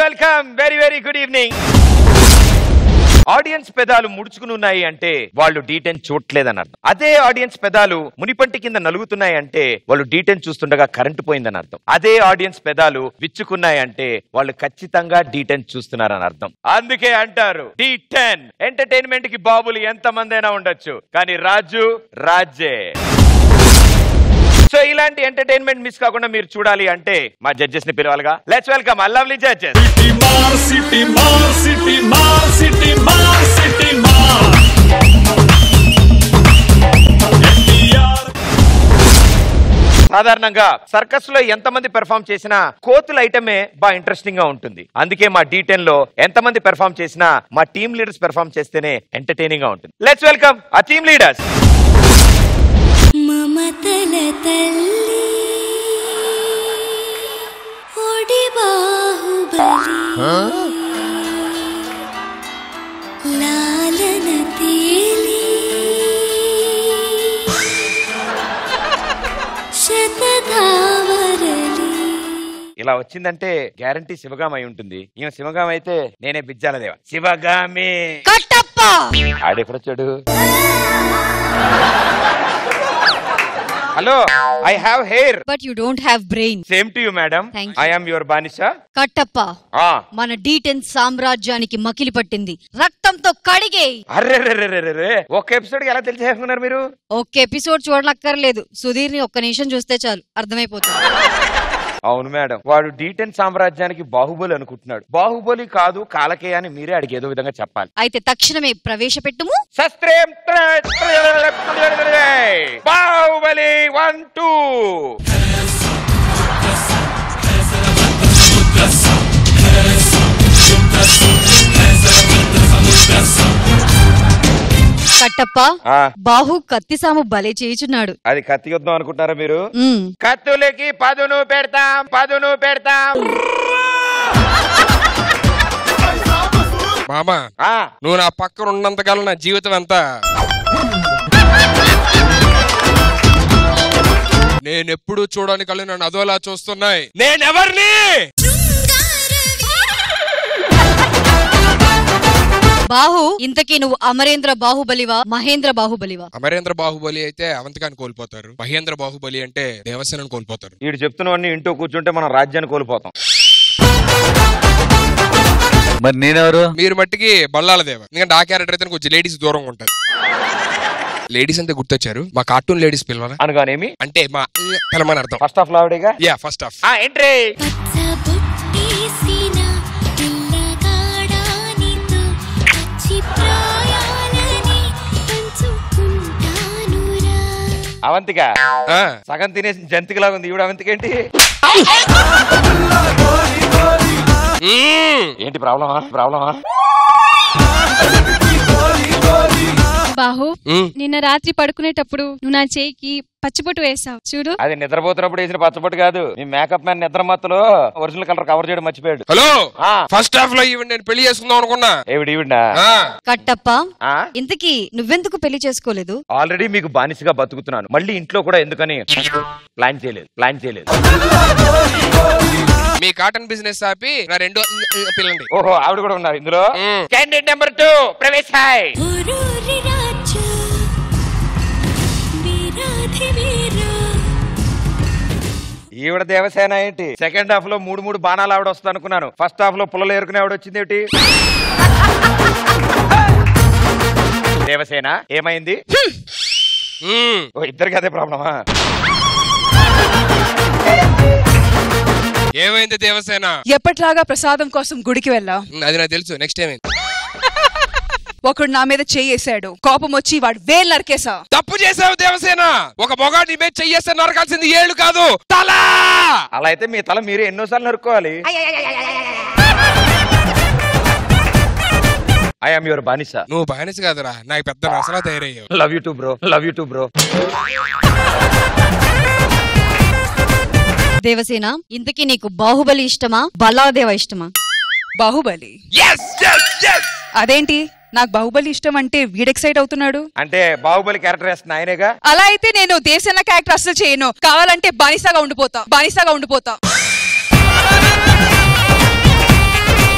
Welcome very very good evening audience పెదాలు ముడుచుకుని ఉన్నాయి అంటే వాళ్ళు డీటెన్ చూడలేదని అర్థం అదే ఆడియన్స్ పెదాలు మునిపంటి కింద నలుగుతున్నాయి అంటే వాళ్ళు డీటెన్ చూస్తుండగా కరెంటు పోయిందని అర్థం అదే ఆడియన్స్ పెదాలు విచ్చుకున్నాయి అంటే వాళ్ళు ఖచ్చితంగా డీటెన్ చూస్తున్నారని అర్థం అందుకే అంటారు డీటెన్ ఎంటర్టైన్మెంట్ కి బాబులు ఎంత మంది అయినా ఉండొచ్చు కానీ రాజు రాజే సో ఇలాంటి ఎంటర్టైన్మెంట్ మిస్ కాకుండా మీరు చూడాలి అంటే మా జడ్జెస్ ని పిలవాలిగా let's welcome I lovely judges సిటీ మార్ సిటీ మార్ సిటీ మార్ సిటీ మార్ సిటీ మార్ ఎన్టీఆర్ సాధారణంగా సర్కస్ లో ఎంతమంది పెర్ఫామ్ చేసినా కోతుల ఐటమే బాగా ఇంట్రెస్టింగ్ గా ఉంటుంది అందుకే మా డీ లో ఎంతమంది పెర్ఫామ్ చేసినా మా టీమ్ లీడర్స్ పెర్ఫామ్ చేస్తేనే ఎంటర్టైనింగ్ గా ఉంటుంది లెట్స్ వెల్కమ్ ఆ టీమ్ లీడర్స్ మమతల తల్లి ఒడి బాహుబలి లాలన తేలి శతధావరలి ఇలా వచ్చిందంటే గ్యారంటీ శివగామ అయి ఉంటుంది ఈమె శివగామ అయితే నేనే బిజ్జాలదేవ శివగామి కట్టప్ప ఆడెక్కడొచ్చాడు hello I have hair but you don't have brain same to you madam Thank you. I am your బానిసా కట్టప్ప ఆ మన డీటెన్ సామ్రాజ్యానికి మకిలి పట్టింది రక్తంతో కడిగే అర్రెర్రెర్రెర్రెర్రె ఒక ఎపిసోడ్ ఎలా తెలిసేసుకున్నారు మీరు ఒక్క ఎపిసోడ్ చూడనక్కర్లేదు సుధీర్ ని ఒక్క నిమిషం చూస్తే చాలు అర్థమైపోతుంది అవును మేడం వాడు డీటెన్ సామ్రాజ్యానికి బాహుబలి అనుకుంటున్నాడు బాహుబలి కాదు కాలకే అని మీరే అడిగి ఏదో విధంగా చెప్పాలి అయితే తక్షణమే ప్రవేశపెట్టుము శస్త్రేం త్ర- బాహుబలి వన్ టూ కట్టప్ప ఆ, బాహు కత్తిసాము భలే చేయుచున్నాడు అది కత్తి యుద్ధం అనుకుంటారా మీరు ఉమ్, కత్తులకి పదును పెడతాం పదును పెడతాం మామా ఆ, నువ్వు నా పక్కన ఉన్నంతకాలం నా జీవితం ఎంత నేనెప్పుడు చూడని కళ్ళు నన్ను అదోలా చూస్తున్నాయి నేనెవరిని బాహు ఇంతకీ నువ్వు అమరేంద్ర బాహుబలివా మహేంద్ర బాహుబలివా అమరేంద్ర బాహుబలి అయితే అవంతకాన్ని కోల్పోతారు మహేంద్ర బాహుబలి అంటే దేవసేనను కోల్పోతారు వీడు చెప్తున్నవన్నీ ఇంటూ కూర్చుంటే మనం రాజ్యాన్ని కోల్పోతాం మరి నేనెవరు మీరు మట్టికి బల్లాల దేవ ఎందుకంటే ఆ క్యారెక్టర్ అయితే కొంచెం లేడీస్ దూరంగా ఉంటది లేడీస్ అంతే గుర్తొచ్చారు మా కార్టూన్ లేడీస్ పిలవరా అనగానేమి అంటే మా పిలమని అర్థం ఫస్ట్ ఆఫ్ లావిడేగా యా ఫస్ట్ ఆఫ్ ఆ ఎంట్రీ పచ్చబొట్టేసిన పిల్లగాడానితో పచ్చి ప్రాయాలని పంచుకుంటానురా అవంతిక సగం తినేసి జంతికలాగా ఉంది ఈవిడ అవంతిక ఏంటి ఏంటి ప్రాబ్లమా ప్రాబ్లమా బాహు నిన్న రాత్రి పడుకునేటప్పుడు నువ్వు నా చేయికి పచ్చిబొట్టు వేసావు చూడు అది నిద్రపోతున్నప్పుడు వేసిన పచ్చబొట్టు కాదు మీ మేకప్ మ్యాన్ నిద్ర మత్తులో ఒరిజినల్ కలర్ కవర్ చేయడం మర్చిపోయాడు హలో ఆ. ఫస్ట్ హాఫ్ లో ఈవెన్ నేను పెళ్లి చేసుకుందాం అనుకున్నా ఏవిడి ఈవిడా ఆ. కట్టప్ప ఇంతకీ నువ్వెందుకు పెళ్లి చేసుకోలేదు ఆల్రెడీ మీకు బానిసగా బతుకుతున్నాను మళ్ళీ ఇంట్లో కూడా ఎందుకని ప్లాన్ చేయలేదు ప్లాన్ చేయలేదు మీ కాటన్ బిజినెస్ ఆపి నా రెండో పిల్లండి ఓహో ఆవిడ కూడా ఉన్నారు ఇందులో hmm. Candidate number two Pravesh hi ఒరూరి రాజా వీరాధి వీరా ఈవిడ దేవసేన ఏంటి సెకండ్ హాఫ్ లో మూడు మూడు బాణాలు ఆవిడ వస్తుంది అనుకున్నాను ఫస్ట్ హాఫ్ లో పుల్లలు ఏరుకునే ఆవిడ వచ్చింది ఏంటి దేవసేన ఏమైంది మ్మ్. ఓ ఇద్దరికి అదే ప్రాబ్లమా ఏమైంది దేవసేన ఎప్పట్లాగా ప్రసాదం కోసం గుడికి వెళ్ళా మ్మ్, అది నాకు తెలుసు నెక్స్ట్ ఏమైంది ఒకడు నా మీద చెయ్యేశాడు కోపం వచ్చి వాడు వేలు నరికేసా తప్పు చేసావు దేవసేన ఒక మొగాడి మీద చెయ్యేస్తే నరకాల్సింది ఏళ్ళు కాదు తల అలా అయితే మీ తల మీరే ఎన్నోసార్లు నరుక్కోవాలి ఐ ఆమ్ యువర్ బానిస నువ్వు బానిస కాదురా నాకు పెద్ద నసలా తయారయ్యావు love you too bro love you too bro Devasena ఇంతకీ నీకు బాహుబలి ఇష్టమా బలాదేవ ఇష్టమా బాహుబలి Yes, yes, yes. అదేంటి నాకు బాహుబలి ఇష్టం అంటే వీడు ఎక్సైట్ అవుతున్నాడు అంటే బాహుబలి క్యారెక్టర్ వేస్తున్న ఆయనేగా అలా అయితే నేను దేశన్న క్యారెక్టర్ అసలు చేయను కావాలంటే బానిసగా ఉండిపోతా బానిసగా ఉండిపోతా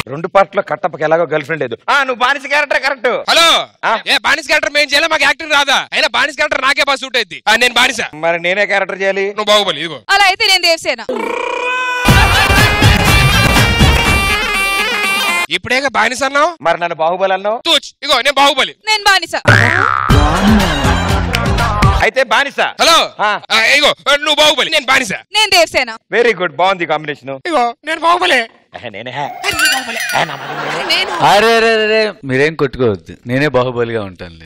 రెండు పార్ట్ లో కట్టప్పకి ఎలాగో గర్ల్ ఫ్రెండ్ లేదు ఆ నువ్వు బానిస క్యారెక్టర్ కరెక్ట్ హలో ఆ? ఏ బానిస క్యారెక్టర్ మేము చేయలే మాకు యాక్టింగ్ రాదా అయినా బానిస క్యారెక్టర్ నాకే బాగా సూట్ అయింది నేను బానిస మరి నేనే క్యారెక్టర్ చేయాలి నువ్వు బాహుబలి ఇదిగో అలా అయితే నేను దేవసేన ఇప్పుడేగా బానిస అన్నావు మరి నన్ను బాహుబలి అన్నావు తూచ్ ఇగో నేను బాహుబలి నేను బానిస అయితే బానిస హలో ఆ. ఆ, ఇగో నువ్వు బాహుబలి నేను బానిస నేను దేవసేన వెరీ గుడ్ బాగుంది కాంబినేషన్ ఇగో నేను బాహుబలి నేనే అరే అరే అరే, అరే మీరేం కొట్టుకోవద్దు నేనే బాహుబలిగా ఉంటాను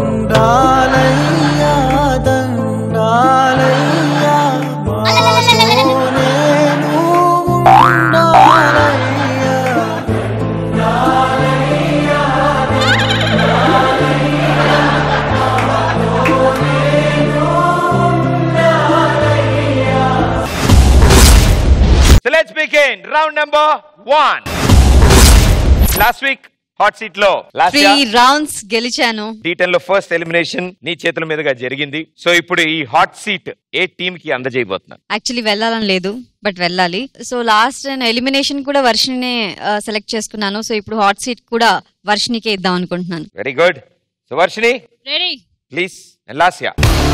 So let's begin round number one. Last week hot seat లో లాస్ట్ త్రీ రౌండ్స్ గెలిచాను టీ టెన్ లో ఫస్ట్ ఎలిమినేషన్ నీ చేతుల మీదుగా జరిగింది సో ఇప్పుడు ఈ హాట్ సీట్ ఏ టీమ్ కి అందజేయబోతున్నా యాక్చువల్లీ వెళ్ళాలని లేదు బట్ వెళ్ళాలి సో లాస్ట్ ఎలిమినేషన్ కూడా వర్షినే సెలెక్ట్ చేసుకున్నాను సో ఇప్పుడు హాట్ సీట్ కూడా వర్షినికే ఇద్దాం అనుకుంటున్నాను very good so Varshini ready please Lasya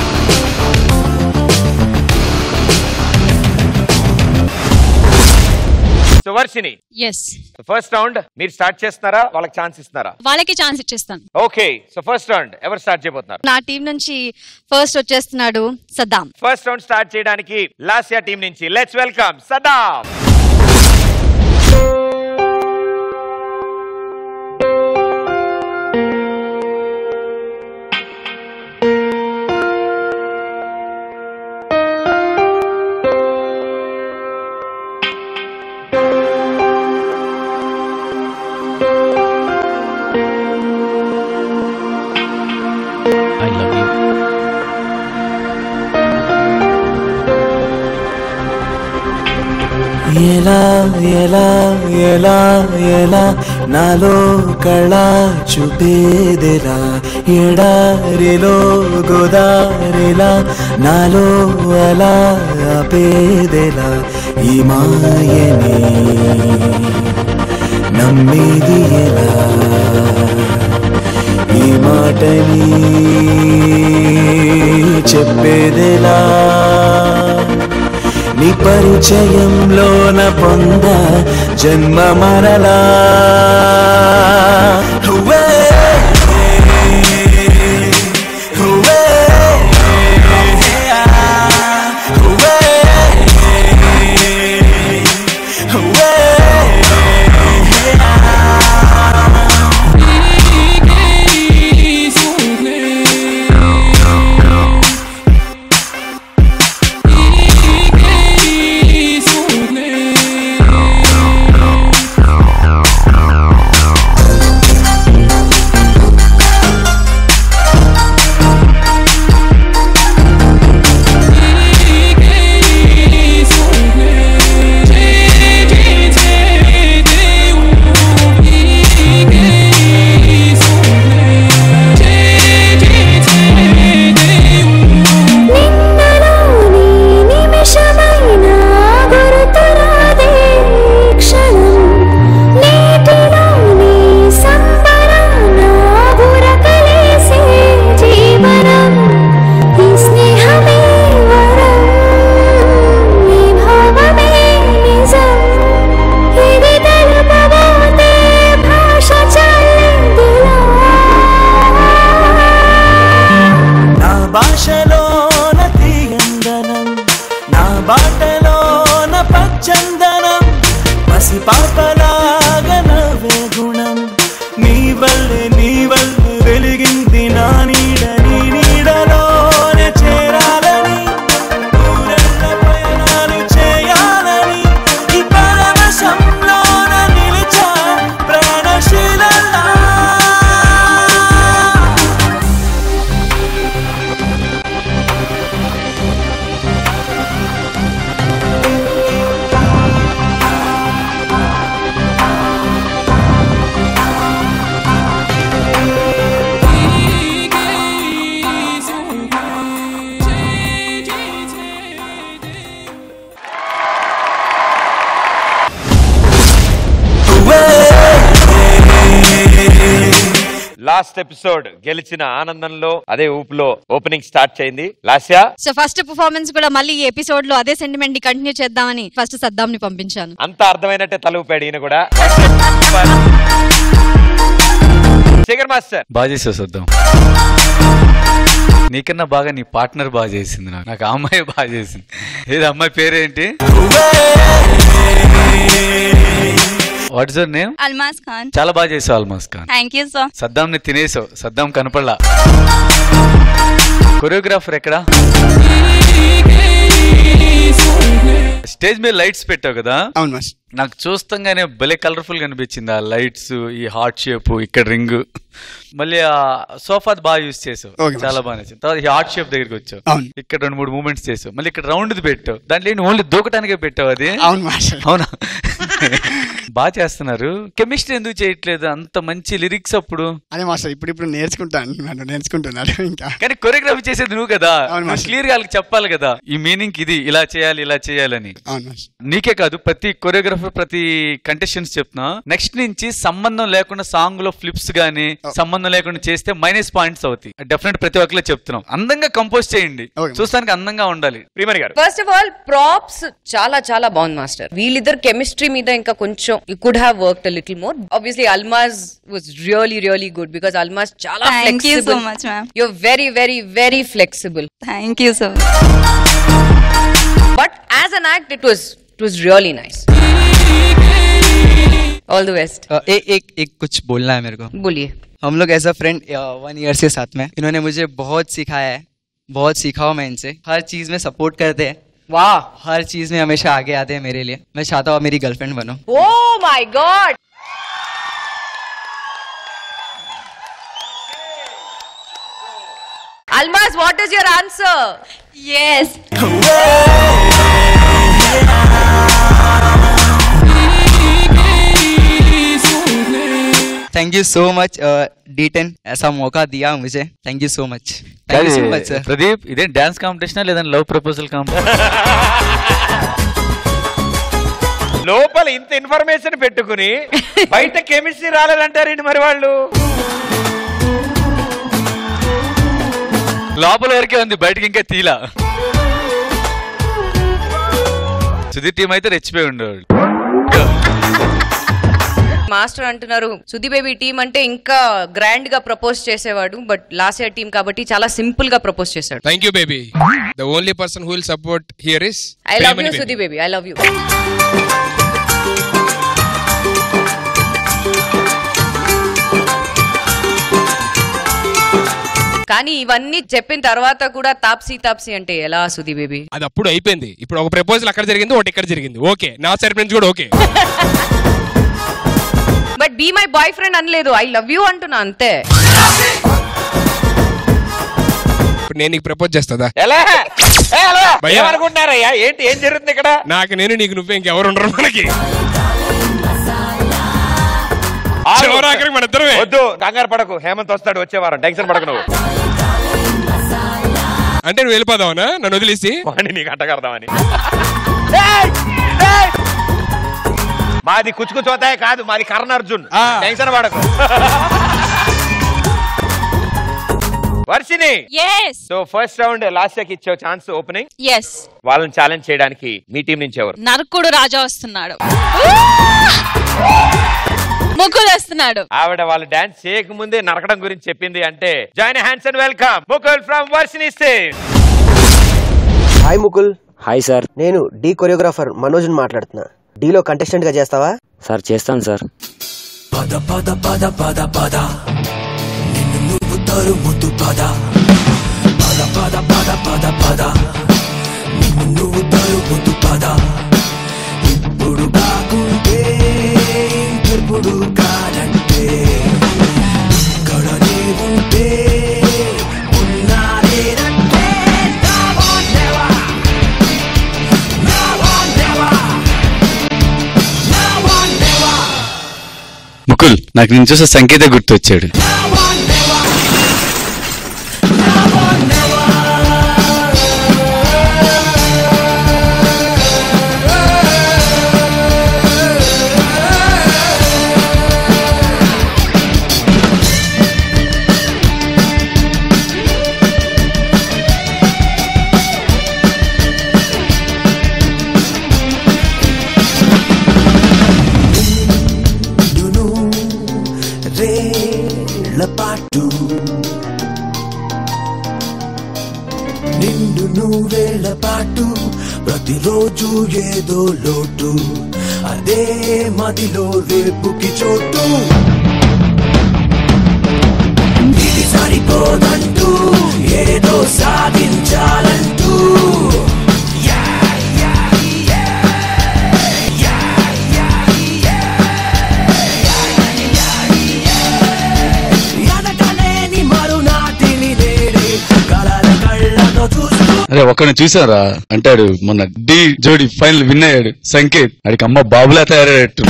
so Varshini yes first round మీరు స్టార్ట్ చేస్తున్నారా వాళ్ళకి ఛాన్స్ ఇస్తున్నారా వాళ్ళకి ఛాన్స్ ఇచ్చేస్తాను ఓకే సో ఫస్ట్ రౌండ్ ఎవరు స్టార్ట్ చేయబోతున్నారు నా టీం నుంచి ఫస్ట్ వచ్చేస్తున్నాడు సద్దాం ఫస్ట్ రౌండ్ స్టార్ట్ చేయడానికి లాస్యా టీం నుంచి let's welcome Saddam I love you ఎలా ఎలా ఎలా ఎలా నాలో కళ చూపేదెలా ఎడారిలో గోదారిలా నాలో అలా ఆపేదెలా ఈ మాయని నమ్మేది ఎలా ఈ మాటని చెప్పేదెలా నీ పరిచయంలోన పొంద జన్మ మరలా హువే, హువే, హువే, హువే. నిన్నలోని నిమిషమైన గుర్తురాదే క్షణం నీటిలోని సంబరాన బురకలేసే జీవనం ఈ స్నేహమే వరం ఈ భావమే నిజం ఇది తెలుపబోతే భాష చల్లెందులా నా భాషలోన తీయందనం నా బాటలోన పచ్చందనం పసి పాపలాగా నవ్వే గుణం నీ వల్లే నీ వల్లే వెలిగింది నా నీడ నీ నీడలోనే చేరాలని ఊరెళ్ళ ప్రయాణాలు చేయాలని ఈ పరవశంలోన నిలిచా ప్రాణశీలలా లాస్ట్ ఎపిసోడ్ గెలిచిన ఆనందంలో అదే ఊపులో ఓపెనింగ్ స్టార్ట్ చేయింది లాస్యా సో ఫస్ట్ పర్ఫార్మెన్స్ కూడా మళ్ళీ ఈ ఎపిసోడ్ లో అదే సెంటిమెంట్ ని కంటిన్యూ చేద్దామని ఫస్ట్ సద్దాం ని పంపించాను అంత అర్థమైనట్టే తల ఊపాడు ఈయన కూడా శేఖర్ మాస్టర్ బాగా చేసావు సద్దాం నీకన్నా బాగా నీ పార్ట్నర్ బాగా చేసింది నాకు నాకు ఆ అమ్మాయి బాగా చేసింది ఏది అమ్మాయి పేరేంటి what is name Almas Khan చాలా బాగా చేసావు Almas Khan thank you sir సద్దాంని తినేసావు సద్దాం కనపడలా కొరియోగ్రాఫర్ ఎక్కడా స్టేజ్ మీద లైట్స్ పెట్టావు కదా అవును మాస్ నాకు చూస్తాగానే భలే కలర్ఫుల్ గా అనిపించింది ఆ లైట్స్ ఈ హార్ట్ షేప్ ఇక్కడ రింగ్ మళ్ళీ ఆ సోఫా బాగా యూస్ చేసావు Okay, చాలా బాగా నచ్చింది తర్వాత ఈ హార్ట్ షేప్ దగ్గరికి వచ్చావు అవును. ఇక్కడ రెండు మూడు మూమెంట్స్ చేసావు మళ్ళీ ఇక్కడ రౌండ్ పెట్టావు దాంట్లో ఏంటి ఓన్లీ దూకటానికే పెట్టావు అది అవును మాస్టర్ అవునా బాగా చేస్తున్నారు కెమిస్ట్రీ ఎందుకు చేయట్లేదు అంత మంచి లిరిక్స్ అప్పుడు అదే మాస్టర్ ఇప్పుడు ఇప్పుడు నేర్చుకుంటాను నన్ను నేర్చుకుంటున్నాను ఇంకా కానీ కొరియోగ్రఫీ చేసేది నువ్వు కదా అవును మాస్టర్. క్లియర్ గా వాళ్ళకి చెప్పాలి కదా ఈ మీనింగ్ ఇది ఇలా చేయాలి ఇలా చేయాలని అవును మాస్టర్ నీకే కాదు ప్రతి కొరియోగ్రఫర్ ప్రతి కంటెస్టెంట్స్ చెప్తున్నా నెక్స్ట్ నుంచి సంబంధం లేకుండా సాంగ్ లో ఫ్లిప్స్ గానీ సంబంధం లేకుండా చేస్తే మైనస్ పాయింట్స్ అవుతాయి డెఫినెట్ ప్రతి ఒక్కరు చెప్తున్నాం అందంగా కంపోజ్ చేయండి చూస్తానికి అందంగా ఉండాలి ప్రియమణి గారు ఫస్ట్ ఆఫ్ ఆల్ ప్రాప్స్ చాలా చాలా బాగుంది మాస్టర్ వీళ్ళిద్దరు కెమిస్ట్రీ మీద ఇంకా కొంచెం you could have work little more obviously Almas was really really good because Almas చాలా Thank you so much, ma'am. You very very very flexible thank you sir but as an act it was it was really nice all the best एक एक एक कुछ बोलना है मेरे को बोलिए हम लोग as a friend one year से साथ में इन्होंने मुझे बहुत सिखाया है बहुत सीखा हूँ मैं इनसे हर चीज में सपोर्ट करते हैं वाह हर चीज में हमेशा आगे आते हैं मेरे लिए मैं चाहता हूँ आप मेरी गर्लफ्रेंड बनो Oh my god! Almas, what is your answer? Yes. Thank you so much D ten ऐसा मौका दिया मुझे thank you so much thank you so much sir Pradeep ఇదేం డాన్స్ కాంపిటీషన్ లేదంటే లవ్ ప్రపోజల్ కాంపిటీషన్ లోపల ఇంత ఇన్ఫర్మేషన్ పెట్టుకుని బయట కెమిస్ట్రీ రాలేదంటారేంటి మరి వాళ్ళు లోపల వరకే ఉంది బయటకి ఇంకా తీలా సుధీర్ టీం అయితే రెచ్చిపోయి ఉండేవాడు మాస్టర్ అంటున్నారు సుధీ బేబీ టీం అంటే ఇంకా గ్రాండ్ గా ప్రపోజ్ చేసేవాడు బట్ లాస్ట్ ఇయర్ టీం కాబట్టి చాలా సింపుల్ గా ప్రపోజ్ చేశాడు thank you baby the only person who will support here is I love you Sudhee baby I love you కానీ ఇవన్నీ చెప్పిన తర్వాత కూడా తాప్సీ తాప్సీ అంటే ఎలా సుధీ బేబీ అది అప్పుడు అయిపోయింది ఇప్పుడు ఒక ప్రపోజల్ అక్కడ జరిగింది ఒకటి ఇక్కడ జరిగింది ఓకే నా సైడ్ నుంచి కూడా okay but be my boyfriend అనలేదు ఐ లవ్ యూ అంటున్నా అంతే ఇప్పుడు నేను నీకు ప్రపోజ్ చేస్తుందా ఎలా ఏ, ఎలా? భయ్యా. ఏమనుకుంటున్నారయ్యా ఏంటి ఏం జరుగుతుంది ఇక్కడ నాకు నేను నీకు నువ్వే ఇంకెవరు ఉండరు మనకి ఆగు. చివరాఖరికి మన ఇద్దరమే. వద్దు కంగారు పడకు హేమంత్ వస్తాడు వచ్చేవారం టెన్షన్ పడకు నువ్వు అంటే నువ్వు వెళ్ళిపోదావనా నన్ను వదిలేసి వాడిని నీకు అంటగడదామని మాది కుచుకు చోతాయి కాదు మాది కరణ్ అర్జున్ టెన్షన్ పడకు Varshini yes so first round last ఇయర్కి ఇచ్చే ఛాన్స్ ఓపెనింగ్ ఎస్ వాళ్ళని ఛాలెంజ్ చేయడానికి మీ టీం నుంచి ఎవరు నరకుడు రాజా వస్తున్నాడు ముగ్గులు వస్తున్నాడు ఆవిడ వాళ్ళు డాన్స్ చేయకముందే నరకడం గురించి చెప్పింది అంటే join hands and welcome Mukul from Varshini state hi Mukul hi sir నేను డి కొరియోగ్రాఫర్ మనోజ్ని మాట్లాడుతున్నా డీలో కంటెస్టెంట్ గా చేస్తావా సార్ చేస్తాను సార్ పద పద పద పద పద నిన్ను నువ్వు తరుముతు పద పద పద పద పద పద నిన్ను నువ్వు తరుముతు పద ఇప్పుడు కాకుంటే ఇంకెప్పుడు కాదంటే ఇక్కడ నీవుంటే ఉన్నానేనంటే Now or never. Now or never. Now or never. Mukul నాకు నేను చూసే సంకేత గుర్తొచ్చాడు నూరేళ్ల పాటు నిండు నూరేళ్ల పాటు ప్రతిరోజు ఏదో లోటు అదే మదిలో రేపుకి చోటు ఇది సరిపోదంటూ ఏదో సాధించాలంటూ ఎనకలేని మరునాటిని నేడే కలల కళ్ళతో చూస్తూ అరే ఒకరిని చూసారా అంటాడు మొన్న డి జోడి ఫైనల్ విన్ అయ్యాడు సంకేత్ అడికి అమ్మ బాబులా తయారయ్యట్టు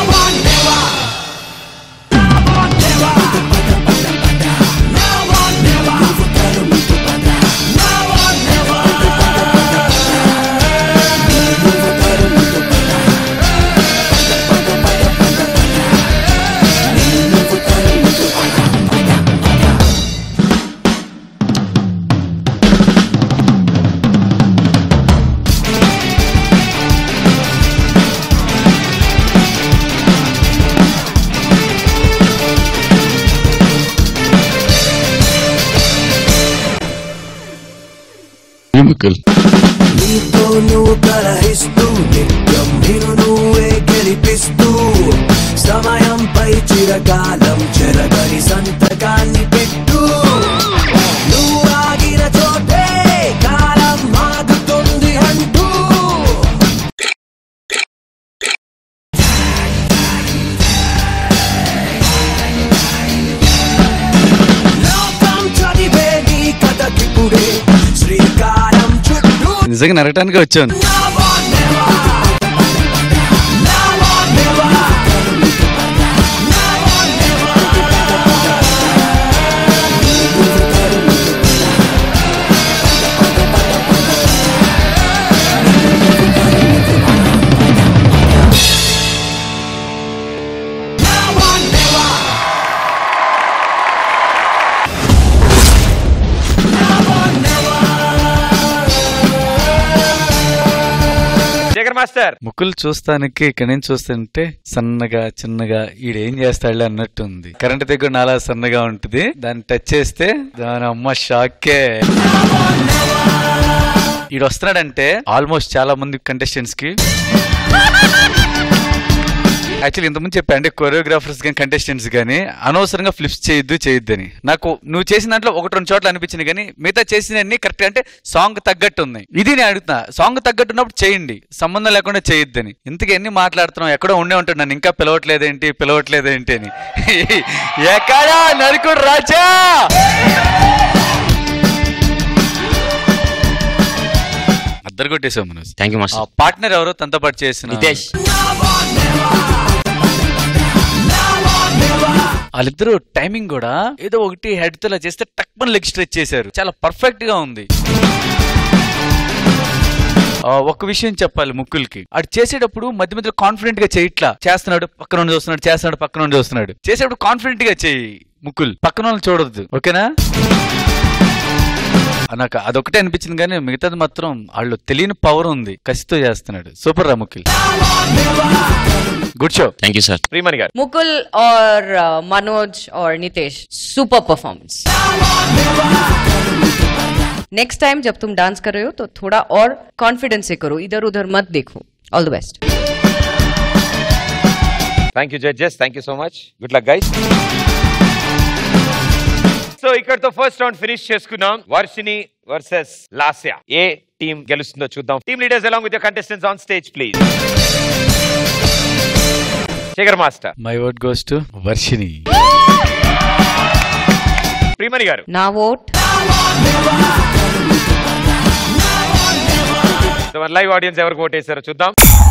ఎముకలు నీతో నువ్వు కలహిస్తూ నిత్యం నిన్ను నువ్వే గెలిపిస్తూ సమయంపై చిరకాలం చెరగని సంతకాన్ని పెట్టు నువ్వు ఆగిన చోటే కాలం మాగుతుంది అంటూ లోకం చదివే నీ కథకిప్పుడే శ్రీకారం చుట్టూ నిజంగా నరగటానికి వచ్చాను శేఖర్ మాస్టర్ ముక్కులు చూస్తానికి ఇక్కడ నుంచి చూస్తుంటే సన్నగా చిన్నగా ఈడేం చేస్తాడులే అన్నట్టు ఉంది కరెంట్ దగ్గర నాలా సన్నగా ఉంటుంది దాన్ని టచ్ చేస్తే దాని అమ్మ షాకే ఈడు వస్తున్నాడంటే ఆల్మోస్ట్ చాలా మంది కంటెస్టెంట్స్ కి యాక్చువల్లీ ఇంతకుముందు చెప్పా అంటే కొరియోగ్రాఫర్స్ కానీ కంటెస్టెంట్స్ కానీ అనవసరంగా ఫ్లిప్స్ చేయొద్దు చేయొద్దని నాకు నువ్వు చేసిన దాంట్లో ఒకటి రెండు చోట్ల అనిపించింది కానీ మిగతా చేసినవన్నీ కరెక్ట్ అంటే సాంగ్ తగ్గట్టు ఉన్నాయి ఇది నేను అడుగుతున్నా సాంగ్ తగ్గట్టు ఉన్నప్పుడు చేయండి సంబంధం లేకుండా చేయొద్దని ఇంతకీ ఎన్ని మాట్లాడుతున్నాం ఎక్కడో ఉండే ఉంటాడు నన్ను ఇంకా పిలవట్లేదేంటి పిలవట్లేదేంటి అని ఎక్కడా నరుకుడు రాజా అద్దరు కొట్టేసావు Manoj thank you master partner ఎవరో తనతో పాటు చేసిన నితేష్ వాళ్ళిద్దరూ టైమింగ్ కూడా ఏదో ఒకటి హెడ్ తో ఇలా చేస్తే టక్మన్ లెగ్ స్ట్రెచ్ చేశారు చాలా పర్ఫెక్ట్ గా ఉంది ఆ, ఒక విషయం చెప్పాలి ముక్కులకి అది చేసేటప్పుడు మధ్య మధ్యలో కాన్ఫిడెంట్ గా చేయట్లా చేస్తున్నాడు పక్కన నుండి చూస్తున్నాడు చేస్తున్నాడు పక్కన నుండి చూస్తున్నాడు చేసేటప్పుడు కాన్ఫిడెంట్ గా చేయి ముక్కులు పక్కన వాళ్ళని చూడొద్దు ఓకేనా ఆ, నాకు అదొకటే అనిపించింది కానీ మిగతాది మాత్రం వాళ్ళు తెలియని పవర్ ఉంది కసితో చేస్తున్నాడు సూపర్ రా Mukul good show thank you sir Priyamani garu Mukul or uh, Manoj or Nitesh, super performance. Next time जब तुम डांस कर रहे हो तो थोड़ा और कॉन्फिडेंस से करो इधर उधर मत देखो all the best thank you judges thank you so much good luck guys so ఇక్కడతో ఫస్ట్ రౌండ్ ఫినిష్ చేసుకున్నాం వర్షిని వర్సెస్ లాస్య ఏ టీం గెలుస్తుందో చూద్దాం team leaders along with contestants on stage please Shekhar master my word goes to Varshini Priyamani garu నా vote so మన live audience ఎవరికి ఓటేశారో చూద్దాం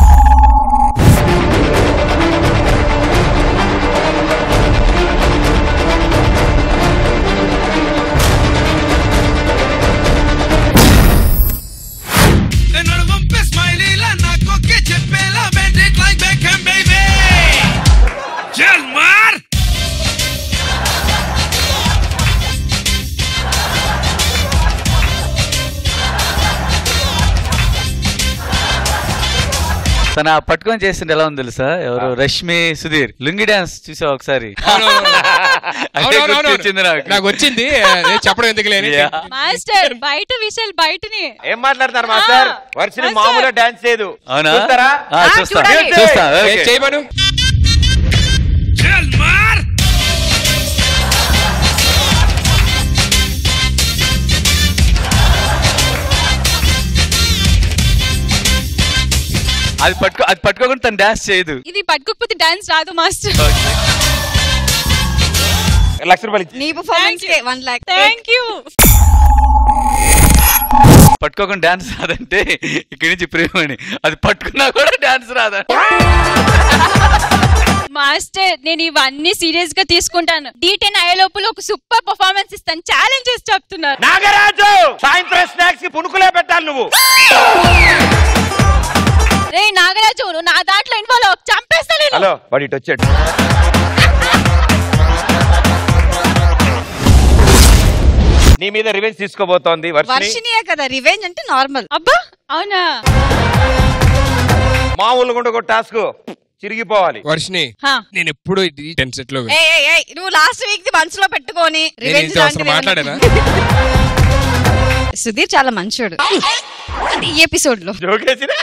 Jalmar! తన పట్టుకొని చేసింది ఎలా ఉంది తెలుసా ఎవరు రష్మి సుధీర్ లుంగి డాన్స్ చూసావు ఒకసారి అదే గుర్తొచ్చింది నాకు. నాకు వచ్చింది ఏ, చెప్పడం ఎందుకు లేని మాస్టర్ బయట విషయాలు బయటని ఏం మాట్లాడతారు మాస్టర్ వర్షిని మామూలుగా డాన్స్ చేయదు అవునా చూస్తారా ఆ, చూస్తా చూడండి. చూస్తా ఏ, ఓకే. చేయమను అది పట్టుకో అది పట్టుకోకుండా తను డాన్స్ చేయదు ఇది పట్టుకోకపోతే డాన్స్ రాదు మాస్టర్ లక్ష రూపాయలు ఇచ్చి నీ పర్ఫార్మెన్స్ కే వన్ లాక్ థ్యాంక్ యూ పట్టుకోకుండా డాన్స్ రాదంటే ఇక్కడి నుంచి ప్రేమని అది పట్టుకున్నా కూడా డాన్స్ రాదా మాస్టర్ నేను ఇవన్నీ సీరియస్ గా తీసుకుంటాను డీ టెన్ అయ్యే లోపల ఒక సూపర్ పర్ఫార్మెన్స్ ఇస్తాను ఛాలెంజ్ చేసి చెప్తున్నారు నాగరాజు సాయంత్రం స్నాక్స్ కి పునుకులే పెట్టాలి నువ్వు రే నాగరాజు నువ్వు నా దాంట్లో ఇన్వాల్వ్ అవ్వకు. చంపేస్తా నేను హలో వాడు ఇటు వచ్చాడు నీ మీద రివెంజ్ తీసుకోబోతోంది వర్షిని వర్షినియే కదా రివెంజ్ అంటే నార్మల్ అబ్బా అవునా మామూలుగా ఉండకు టాస్క్ చిరిగిపోవాలి వర్షిని హా. నేను ఎప్పుడు టెన్ సెట్ లో ఏయ్, ఏయ్, ఏయ్, నువ్వు లాస్ట్ వీక్ ది మనసులో పెట్టుకొని నేను రివెంజ్ ఇంత అసలు మాట్లాడానా సుధీర్ చాలా మంచోడు ఈ ఎపిసోడ్ లో జోకేసిన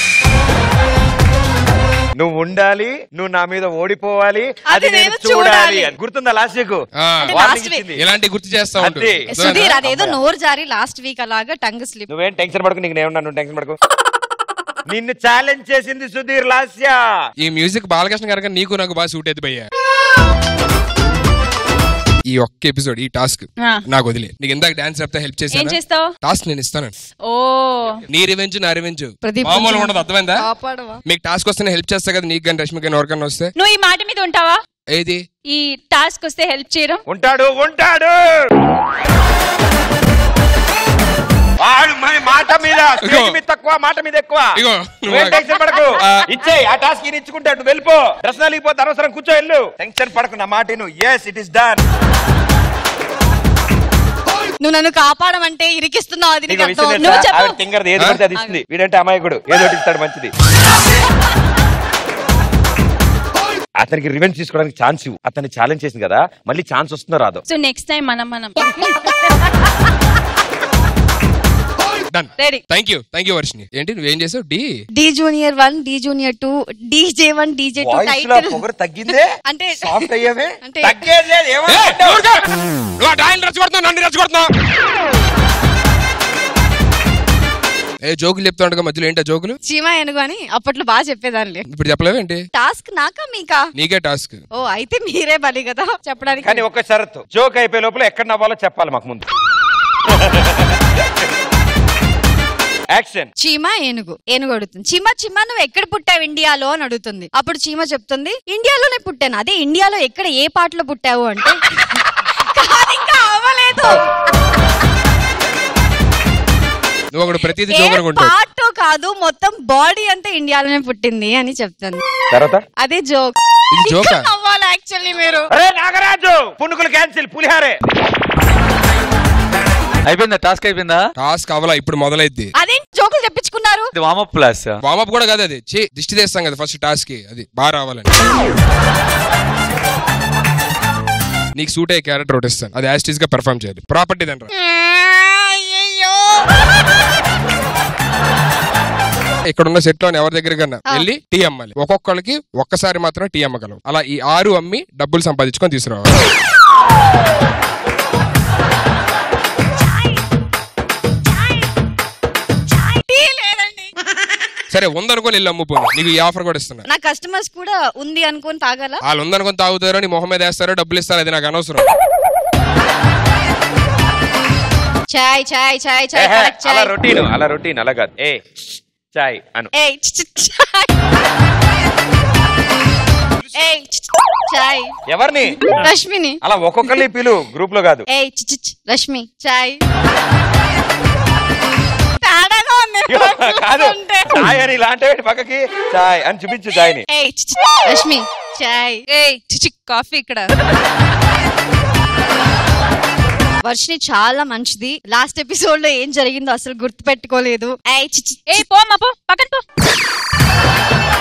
నువ్వు ఉండాలి నువ్వు నా మీద ఓడిపోవాలి అది నేను చూడాలి అని గుర్తుందా లాస్ట్ వీక్ ఆ, last week. ఇలాంటి గుర్తు చేస్తా ఉంటు అంతే. సుధీర్ అదేదో నోరు జారి లాస్ట్ వీక్ అలాగా టంగ్ స్లిప్ నువ్వేం టెన్షన్ పడకు నీకు నేను నువ్వు టెన్షన్ పడకు నిన్ను ఛాలెంజ్ చేసింది సుధీర్ లాస్య ఈ మ్యూజిక్ బాలకృష్ణ గారు నీకు నాకు బాగా సూట్ అయితే భయ్యా ఈ ఒక్క ఎపిసోడ్ ఈ టాస్క్ ఆ. నాకు వదిలే నీకు ఇందాక డాన్స్ చెప్తే హెల్ప్ ఏం చేశాను చేస్తావు టాస్క్ నేను ఇస్తాను ఓ నీ రివెంజ్ నా రివెంజ్ ప్రదీప్ మామూలు కొంచెం ఉండదు అర్థమైందా కాపాడవా మీకు టాస్క్ వస్తే హెల్ప్ చేస్తా కదా నీకు కానీ రష్మి కానీ ఎవరికన్నా వస్తే నువ్వు ఈ మాట మీద ఉంటావా ఏది ఈ టాస్క్ వస్తే హెల్ప్ చేయడం ఉంటాడు ఉంటాడు వాడు మన మాట మీద స్టేజ్ మీద తక్కువ మాట మీద ఎక్కువ ఇగో, నువ్వేం టెన్షన్ పడకు ఆ. ఇచ్చే ఆ టాస్క్ ఈయన ఇచ్చుకుంటాడు నువ్వు వెళ్ళిపో డ్రెస్ నలిగిపోతే అనవసరం కూర్చో వెళ్ళు టెన్షన్ పడకు నా మాట నువ్వు ఎస్ ఇట్ ఇస్ డన్ నువ్వు నన్ను కాపాడమంటే ఇరికిస్తున్నావు అది నీకు నీకు అర్థం విషయం నువ్వు తెలుసా? చెప్పు ఆవిడ తింగరది ఏది పడితే అది ఇస్తుంది వీడంటే అమాయకుడు ఏదో ఒకటి ఇస్తాడు మంచిది అతనికి రివెంజ్ తీసుకోవడానికి ఛాన్స్ ఇవ్వు అతన్ని ఛాలెంజ్ చేసింది కదా మళ్ళీ ఛాన్స్ వస్తుందో రాదో సో నెక్స్ట్ టైం మనం మనం done ready thank you thank you Varshini ఏంటి నువ్వేం చేసావు D D junior one D junior two DJ one DJ two voice లో టైటిల్ పొగరు తగ్గిందే అంటే సాఫ్ట్ అయ్యావే అంటే తగ్గేది లేదు ఏ, ఏమనుకుంటావు? ఊరుకో. నువ్వు ఆ డాయిని రెచ్చగొడుతున్నావు నన్ను రెచ్చగొడుతున్నావు ఏ జోకులు చెప్తా ఉండగా మధ్యలో ఏంటా జోకులు చీమా ఏనుగు అని అప్పట్లో బాగా చెప్పేదానిలే ఇప్పుడు చెప్పలేవేంటి టాస్క్ నాకా మీకా నీకే టాస్క్ ఓ అయితే మీరే బలి కదా చెప్పడానికి కానీ ఒక షరతు జోక్ అయిపోయే లోపల ఎక్కడ నవ్వాలో చెప్పాలి మాకు ముందు యాక్షన్ చీమ ఏనుగు ఏనుగు అడుగుతుంది చీమ చీమ నువ్వు ఎక్కడ పుట్టావు ఇండియాలో అని అడుగుతుంది అప్పుడు చీమ చెప్తుంది ఇండియాలోనే పుట్టాను అదే ఇండియాలో ఎక్కడ ఏ పాటలో పుట్టావు అంటే కాదు, ఇంకా అవ్వలేదు నువ్వు ఒకడు ప్రతిదీ ఏ జోక్ అనుకుంటావు పార్ట్ కాదు మొత్తం బాడీ అంతా ఇండియాలోనే పుట్టింది అని చెప్తుంది తర్వాత అదే జోక్ ఇది జోకా అవ్వాలి యాక్చువల్లీ మీరు అరే నాగరాజు పునుకులు క్యాన్సిల్ పులిహారే అయిపోయిందా టాస్క్ అయిపోయిందా టాస్క్ అవలా ఇప్పుడు మొదలైద్ది అదేం జోకులు చెప్పించుకున్నారు ఇది వామప్ ప్లస్ వామప్ కూడా కాదు అది చే దిష్టి తీస్తాం కదా ఫస్ట్ టాస్క్ కి అది బాగా రావాలని నీకు సూట్ అయ్యే క్యారెక్టర్ ఒకటి ఇస్తాను అది యాస్టీస్ గా పెర్ఫామ్ చేయాలి ప్రాపర్టీ దండ్రా ఇక్కడ ఉన్న సెట్ లో ఎవరి దగ్గర కన్నా వెళ్ళి టీ అమ్మాలి ఒక్కొక్కరికి ఒక్కసారి మాత్రం టీ అమ్మగలం అలా ఈ ఆరు అమ్మి డబ్బులు సంపాదించుకొని తీసుకురావాలి టీ లేదండి సరే ఉందనుకొని వెళ్ళి అమ్ముపోను నీకు ఈ ఆఫర్ కూడా ఇస్తున్నా నా కస్టమర్స్ కూడా ఉంది అనుకొని తాగాల వాళ్ళు ఉందనుకొని తాగుతారో నీ మొహం మీద వేస్తారో డబ్బులు ఇస్తారో అది నాకు అనవసరం చాయ్ చాయ్ చాయ్ చాయ్ ఏహే, కరెక్ట్ అలా చాయ్ రొటీన్ అలా రొటీన్ అలా కాదు ఏ చాయ్ అను ఏయ్ చి, చి, చాయ్ ఏయ్ చి, చి, చాయ్ ఎవరిని రష్మిని అలా ఒక్కొక్కరిని పిలు గ్రూప్ లో కాదు ఏయ్ చి, చి, చి, రష్మి చాయ్ తేడాగా ఉంది కాదు అంటే. చాయ్ అని ఇలా అంటే పక్కకి చాయ్ అని చూపించు చాయ్ ని ఏయ్ చి, చి, రష్మి చాయ్ ఏయ్ చిచి కాఫీ ఇక్కడ వర్షిని చాలా మంచిది లాస్ట్ ఎపిసోడ్ లో ఏం జరిగిందో అసలు గుర్తు పెట్టుకోలేదు ఏయ్ చి, చి, ఏ పో అమ్మా పో పక్కన పో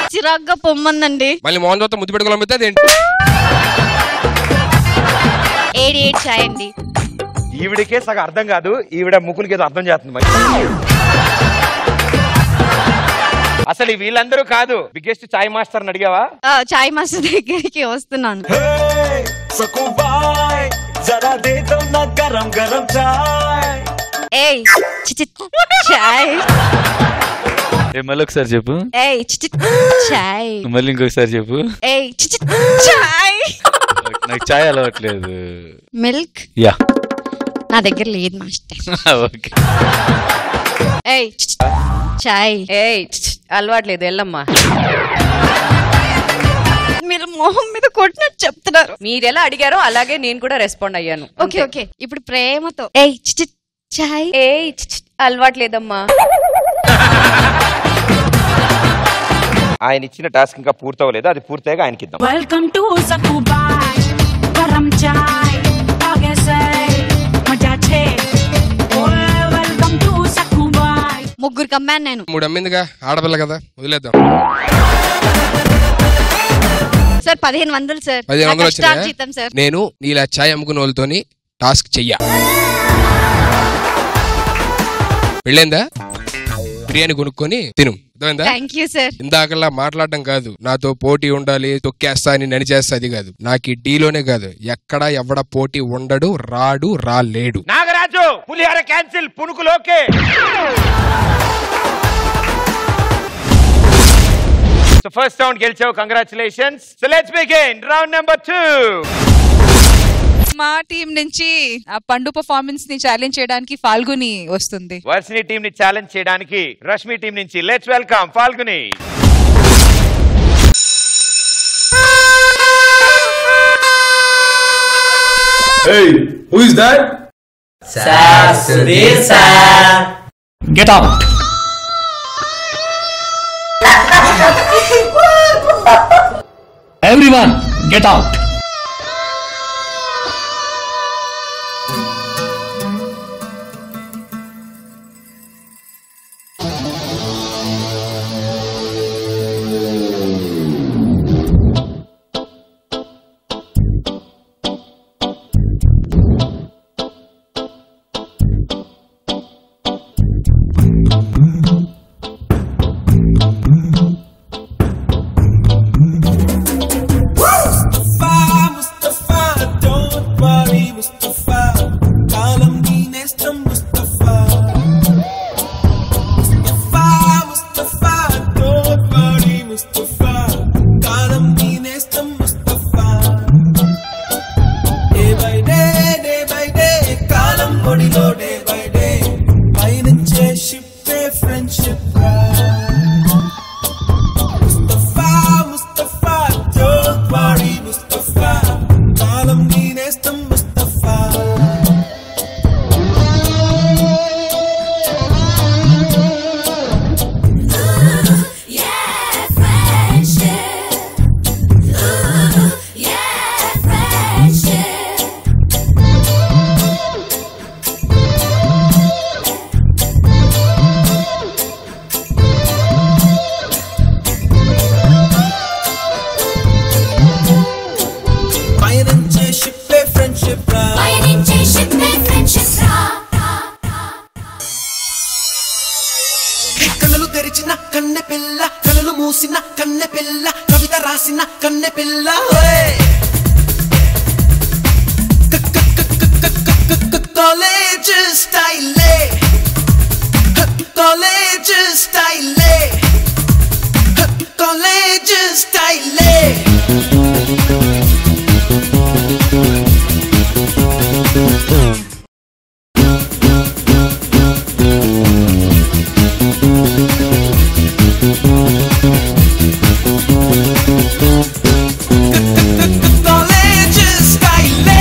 చిరాగ్గా పొమ్మందండి మళ్ళీ మోహన్ చూస్తే ముద్దు పెట్టుకోవాలి అమ్మితే అదేంటి ఏడి ఏడ్ చాయ్ అండి ఈవిడికే సగం అర్థం కాదు ఈవిడ ముక్కులకి ఏదో అర్థం చేస్తుంది మరి అసలు ఈ వీళ్ళందరూ కాదు బిగ్గెస్ట్ చాయ్ మాస్టర్ అడిగావా ఆ, చాయ్ మాస్టర్ దగ్గరికి వస్తున్నాను सकुबाई जरा दे दो ना गरम गरम चाय ఏయ్ చిచి చాయ్ ఏ మళ్ళీ ఒకసారి చెప్పు ఏయ్ చిచి చాయ్ మళ్ళీ ఇంకొకసారి చెప్పు ఏయ్ చిచి చాయ్ నాకు చాయ్ అలవట్లేదు మిల్క్ యా నా దగ్గర లేదు మాస్టర్ ఓకే ఏయ్ చిచి చాయ్ ఏయ్ ఛ్, అలవాట్లేదు వెళ్ళమ్మా మీరు మొహం మీద కొట్టినట్టు చెప్తున్నారు మీరు ఎలా అడిగారో అలాగే నేను కూడా రెస్పాండ్ అయ్యాను ఓకే ఓకే ఇప్పుడు ప్రేమతో ఏయ్ చిచి చాయ్ ఏయ్ ఛ్, ఛ్, అలవాట్లేదమ్మా ఆయన ఇచ్చిన టాస్క్ ఇంకా పూర్తవలేదు అది పూర్తయ్యాక ఆయనకి ఇద్దాం वेलकम टू सकुबाई गरम चाय आगे से मजा छे ओए वेलकम टू सकुबाई ముగ్గురికి అమ్మాను నేను మూడు అమ్మిందిగా ఆడపిల్ల కదా వదిలేద్దాం సార్ పదిహేను వందలు సార్ పదిహేను నా వందలు కష్టాలు వచ్చినాయా జీతం సార్ నేను నీలా ఛాయ్ అమ్ముకున్న వాళ్ళతోని టాస్క్ చెయ్య పెళ్ళైందా బిర్యానీ కొనుక్కొని తిను అర్థమైందా థ్యాంక్ యూ సార్ ఇందాకలా మాట్లాడడం కాదు నాతో పోటీ ఉండాలి తొక్కేస్తా అని నడిచేస్తా అది కాదు నాకు ఈ డీలోనే కాదు ఎక్కడ ఎవడ పోటీ ఉండడు రాడు రాలేడు నాగరాజు పులిహార క్యాన్సిల్ పునుకులోకే సో ఫస్ట్ రౌండ్ గెలిచావు congratulations so let's begin round number 2 మా టీం నుంచి ఆ పండు పర్ఫార్మెన్స్ ని ఛాలెంజ్ చేయడానికి ఫాల్గుని వస్తుంది వర్షిని టీం ని ఛాలెంజ్ చేయడానికి రష్మి టీం నుంచి let's welcome Falguni Hey, who is that? Sir, Sudhir sir. Get out. Everyone, get out. Mustafa, Mustafa, don't worry, Mustafa. కాలం నీ నేస్తం Mustafa. Mustafa, Mustafa, don't worry, Mustafa. కాలం నీ నేస్తం Mustafa. Day by day, day by day, కాలం ఒడిలో day by day. పయనించే ship ఏ friendship రా. Mustafa, Mustafa, don't worry, Mustafa. కాలం నీ నేస్తం Mustafa. పయనించే షిప్ ఏ ఫ్రెండ్షిప్ రా పయనించే షిప్ ఏ ఫ్రెండ్షిప్ రా కళ్ళు తెరిచిన కన్నె పిల్ల కళ్ళు మూసిన కన్నె పిల్ల కవిత రాసిన కన్నె పిల్ల కాలేజ్ స్టైలే కాలేజ్ స్టైలే కాలేజ్ స్టైలే కాలేజ్ స్టైలే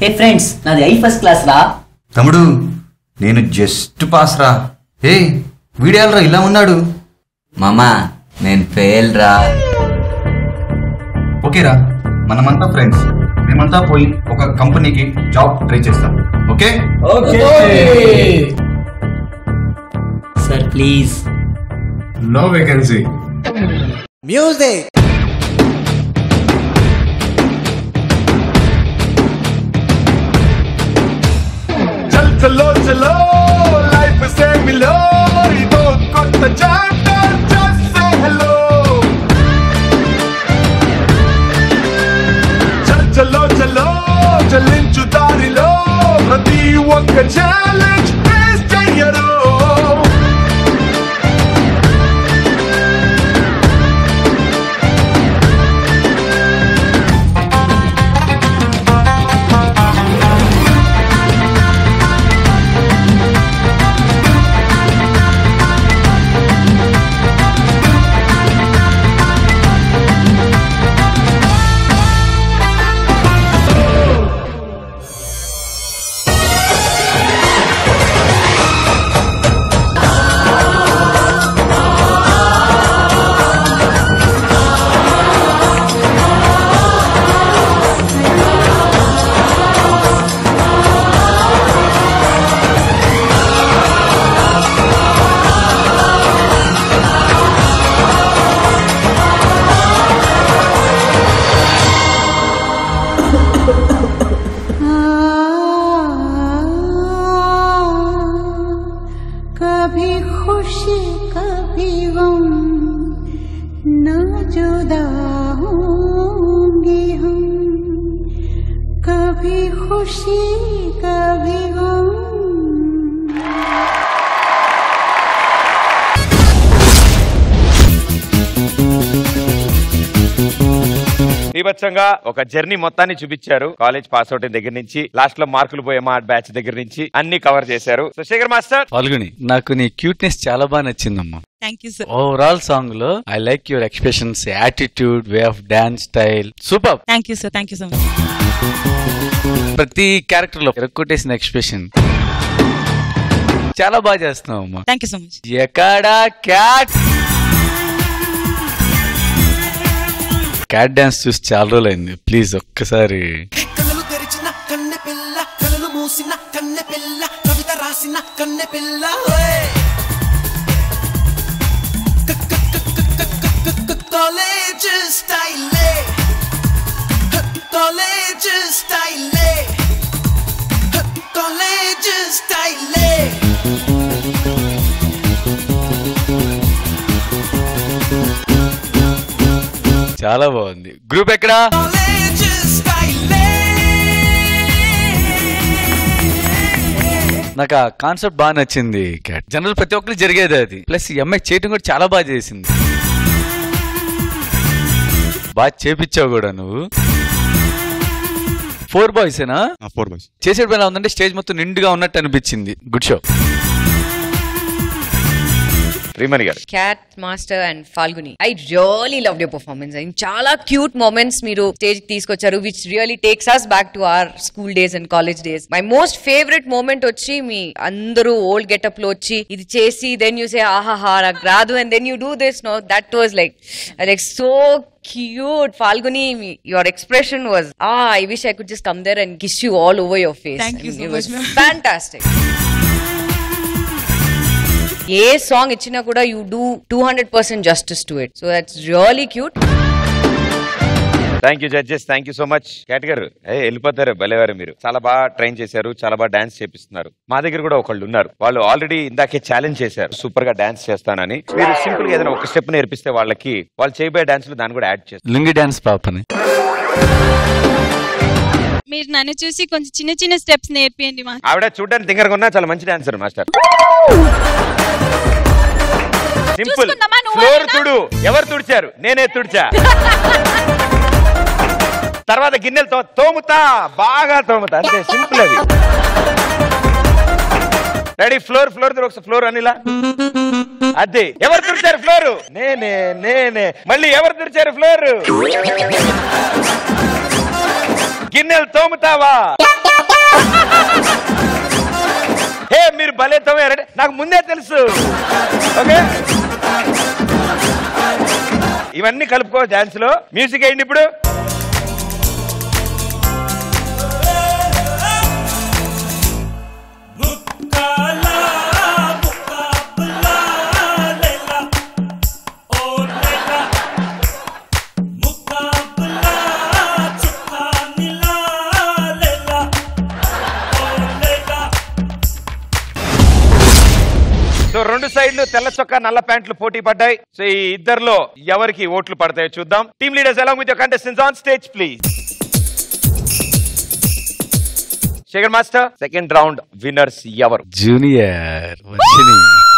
హే ఫ్రెండ్స్ నాది ఐ ఫస్ట్ క్లాస్ రా తమ్ముడు నేను జస్ట్ పాస్ రా ఏ వీడియోలరా ఇలా ఉన్నాడు మామా నేను ఫెయిల్ రా ఓకేరా మనమంతా ఫ్రెండ్స్ మేమంతా పోయి ఒక కంపెనీకి జాబ్ ట్రై చేస్తాం okay sir please no vacancy music चल चलो चलो लाइफ से मिलो ये तो కొత్త chapter just say hello చల్ చలో చలో చలించు దారిలో ప్రతి ఒక్క ఛాలెంజ్ ఫేస్ చెయ్యరు कभी खुशी कभी गम न जुदा होंगे हम कभी खुशी कभी गम బీభత్సంగా ఒక జర్నీ మొత్తాన్ని చూపించారు కాలేజ్ పాస్ అవుట్ దగ్గర నుంచి లాస్ట్ లో మార్కులు పోయే మా బ్యాచ్ దగ్గర నుంచి అన్ని కవర్ చేశారు సో శేఖర్ మాస్టర్ పాల్గొని నాకు నీ క్యూట్నెస్ చాలా బాగా నచ్చిందమ్మా thank you sir overall song లో I like your expressions attitude way of dance style super thank you sir thank you so much ప్రతి క్యారెక్టర్ లో ఎరక్కొట్టేసిన ఎక్స్ప్రెషన్ చాలా బాగా చేస్తున్నావు అమ్మా థ్యాంక్ యూ సో మచ్ ఎక్కడా క్యాట్ క్యాట్ డాన్స్ చూసి చాలా రోజులైంది ప్లీజ్ ఒక్కసారి కళ్ళు తెరిచిన కన్నె పిల్ల కళ్ళు మూసిన కన్నె పిల్ల కవిత రాసిన కన్నె పిల్ల ఓయ్. క- క- క- క- క- క- క- క- కాలేజ్ స్టైలే హ, కాలేజ్ స్టైలే హ, కాలేజ్ స్టైలే చాలా బాగుంది గ్రూప్ ఎక్కడా కాలేజ్ స్టైలే నాకు ఆ కాన్సెప్ట్ బాగా నచ్చింది క్యాట్ జనరల్ ప్రతి ఒక్కరు జరిగేది అది ప్లస్ ఈ అమ్మాయి చేయటం కూడా చాలా బాగా చేసింది బాగా చేపించావు కూడా నువ్వు ఫోర్ బాయ్స్ ఏనా ఫోర్ బాయ్స్ చేసేటప్పుడు ఎలా ఉందంటే స్టేజ్ మొత్తం నిండుగా ఉన్నట్టు అనిపించింది good show Srimani garu cat master and Falguni I really love your performance and చాలా క్యూట్ మూమెంట్స్ మీరు స్టేజ్ తీసుకొచ్చారు which really takes us back to our school days and college days my most favourite moment వచ్చి మీ అందరూ ఓల్డ్ గెటప్ లో వచ్చి ఇది చేసి దెన్ యూ సే ఆహాహా నాకు రాదు and then you do this no that was like like so cute falguni me- your expression was ah i wish i could just come there and kiss you all over your face Thank you I mean, so it was much, ma'am. fantastic ఏ song ఇచ్చినా కూడా you do two hundred percent justice to it so that's really cute thank you judges thank you so much cat garu ఏ వెళ్ళిపోతారు భలేవారు మీరు చాలా బాగా train చేశారు చాలా బాగా డాన్స్ చేపిస్తున్నారు మా దగ్గర కూడా ఒకళ్ళు ఉన్నారు వాళ్ళు ఆల్రెడీ ఇందాకే ఛాలెంజ్ చేశారు సూపర్ గా డాన్స్ చేస్తానని మీరు సింపుల్ గా ఏదైనా ఒక స్టెప్ నేర్పిస్తే వాళ్ళకి వాళ్ళు చేయబోయే డాన్స్ లో దాన్ని కూడా యాడ్ చేస్తారు లుంగి డాన్స్ పాపని మీరు నన్ను చూసి కొంచెం చిన్న చిన్న స్టెప్స్ నేర్పియండి మా ఆవిడ చూడడానికి తింగరగా ఉన్నా చాలా మంచి డాన్సర్ మాస్టర్ సింపుల్ చూసుకుందామా నువ్వు ఫ్లోర్ తుడు ఎవరు తుడిచారు నేనే తుడిచా తర్వాత గిన్నెలతో తోముతా బాగా తోముతా అంతే సింపుల్ అది రెడీ ఫ్లోర్ ఫ్లోర్ ఒకసారి ఫ్లోర్ అనిలా అదే ఎవరు తుడిచారు ఫ్లోర్ నేనే నేనే మళ్ళీ ఎవరు తుడిచారు ఫ్లోర్ గిన్నెలు తోముతావా మీరు భలే తవ్వారంటే నాకు ముందే తెలుసు ఓకే ఇవన్నీ కలుపుకో డాన్స్ లో మ్యూజిక్ అయింది ఇప్పుడు సో రెండు సైడ్లు తెల్ల చొక్కా నల్ల ప్యాంట్లు పోటీ పడ్డాయి సో ఈ ఇద్దర్లో ఎవరికి ఓట్లు పడతాయో చూద్దాం టీమ్ లీడర్స్ ఎలా with contestants on stage please Shekhar master second round winners ఎవరు జూనియర్ వర్షిని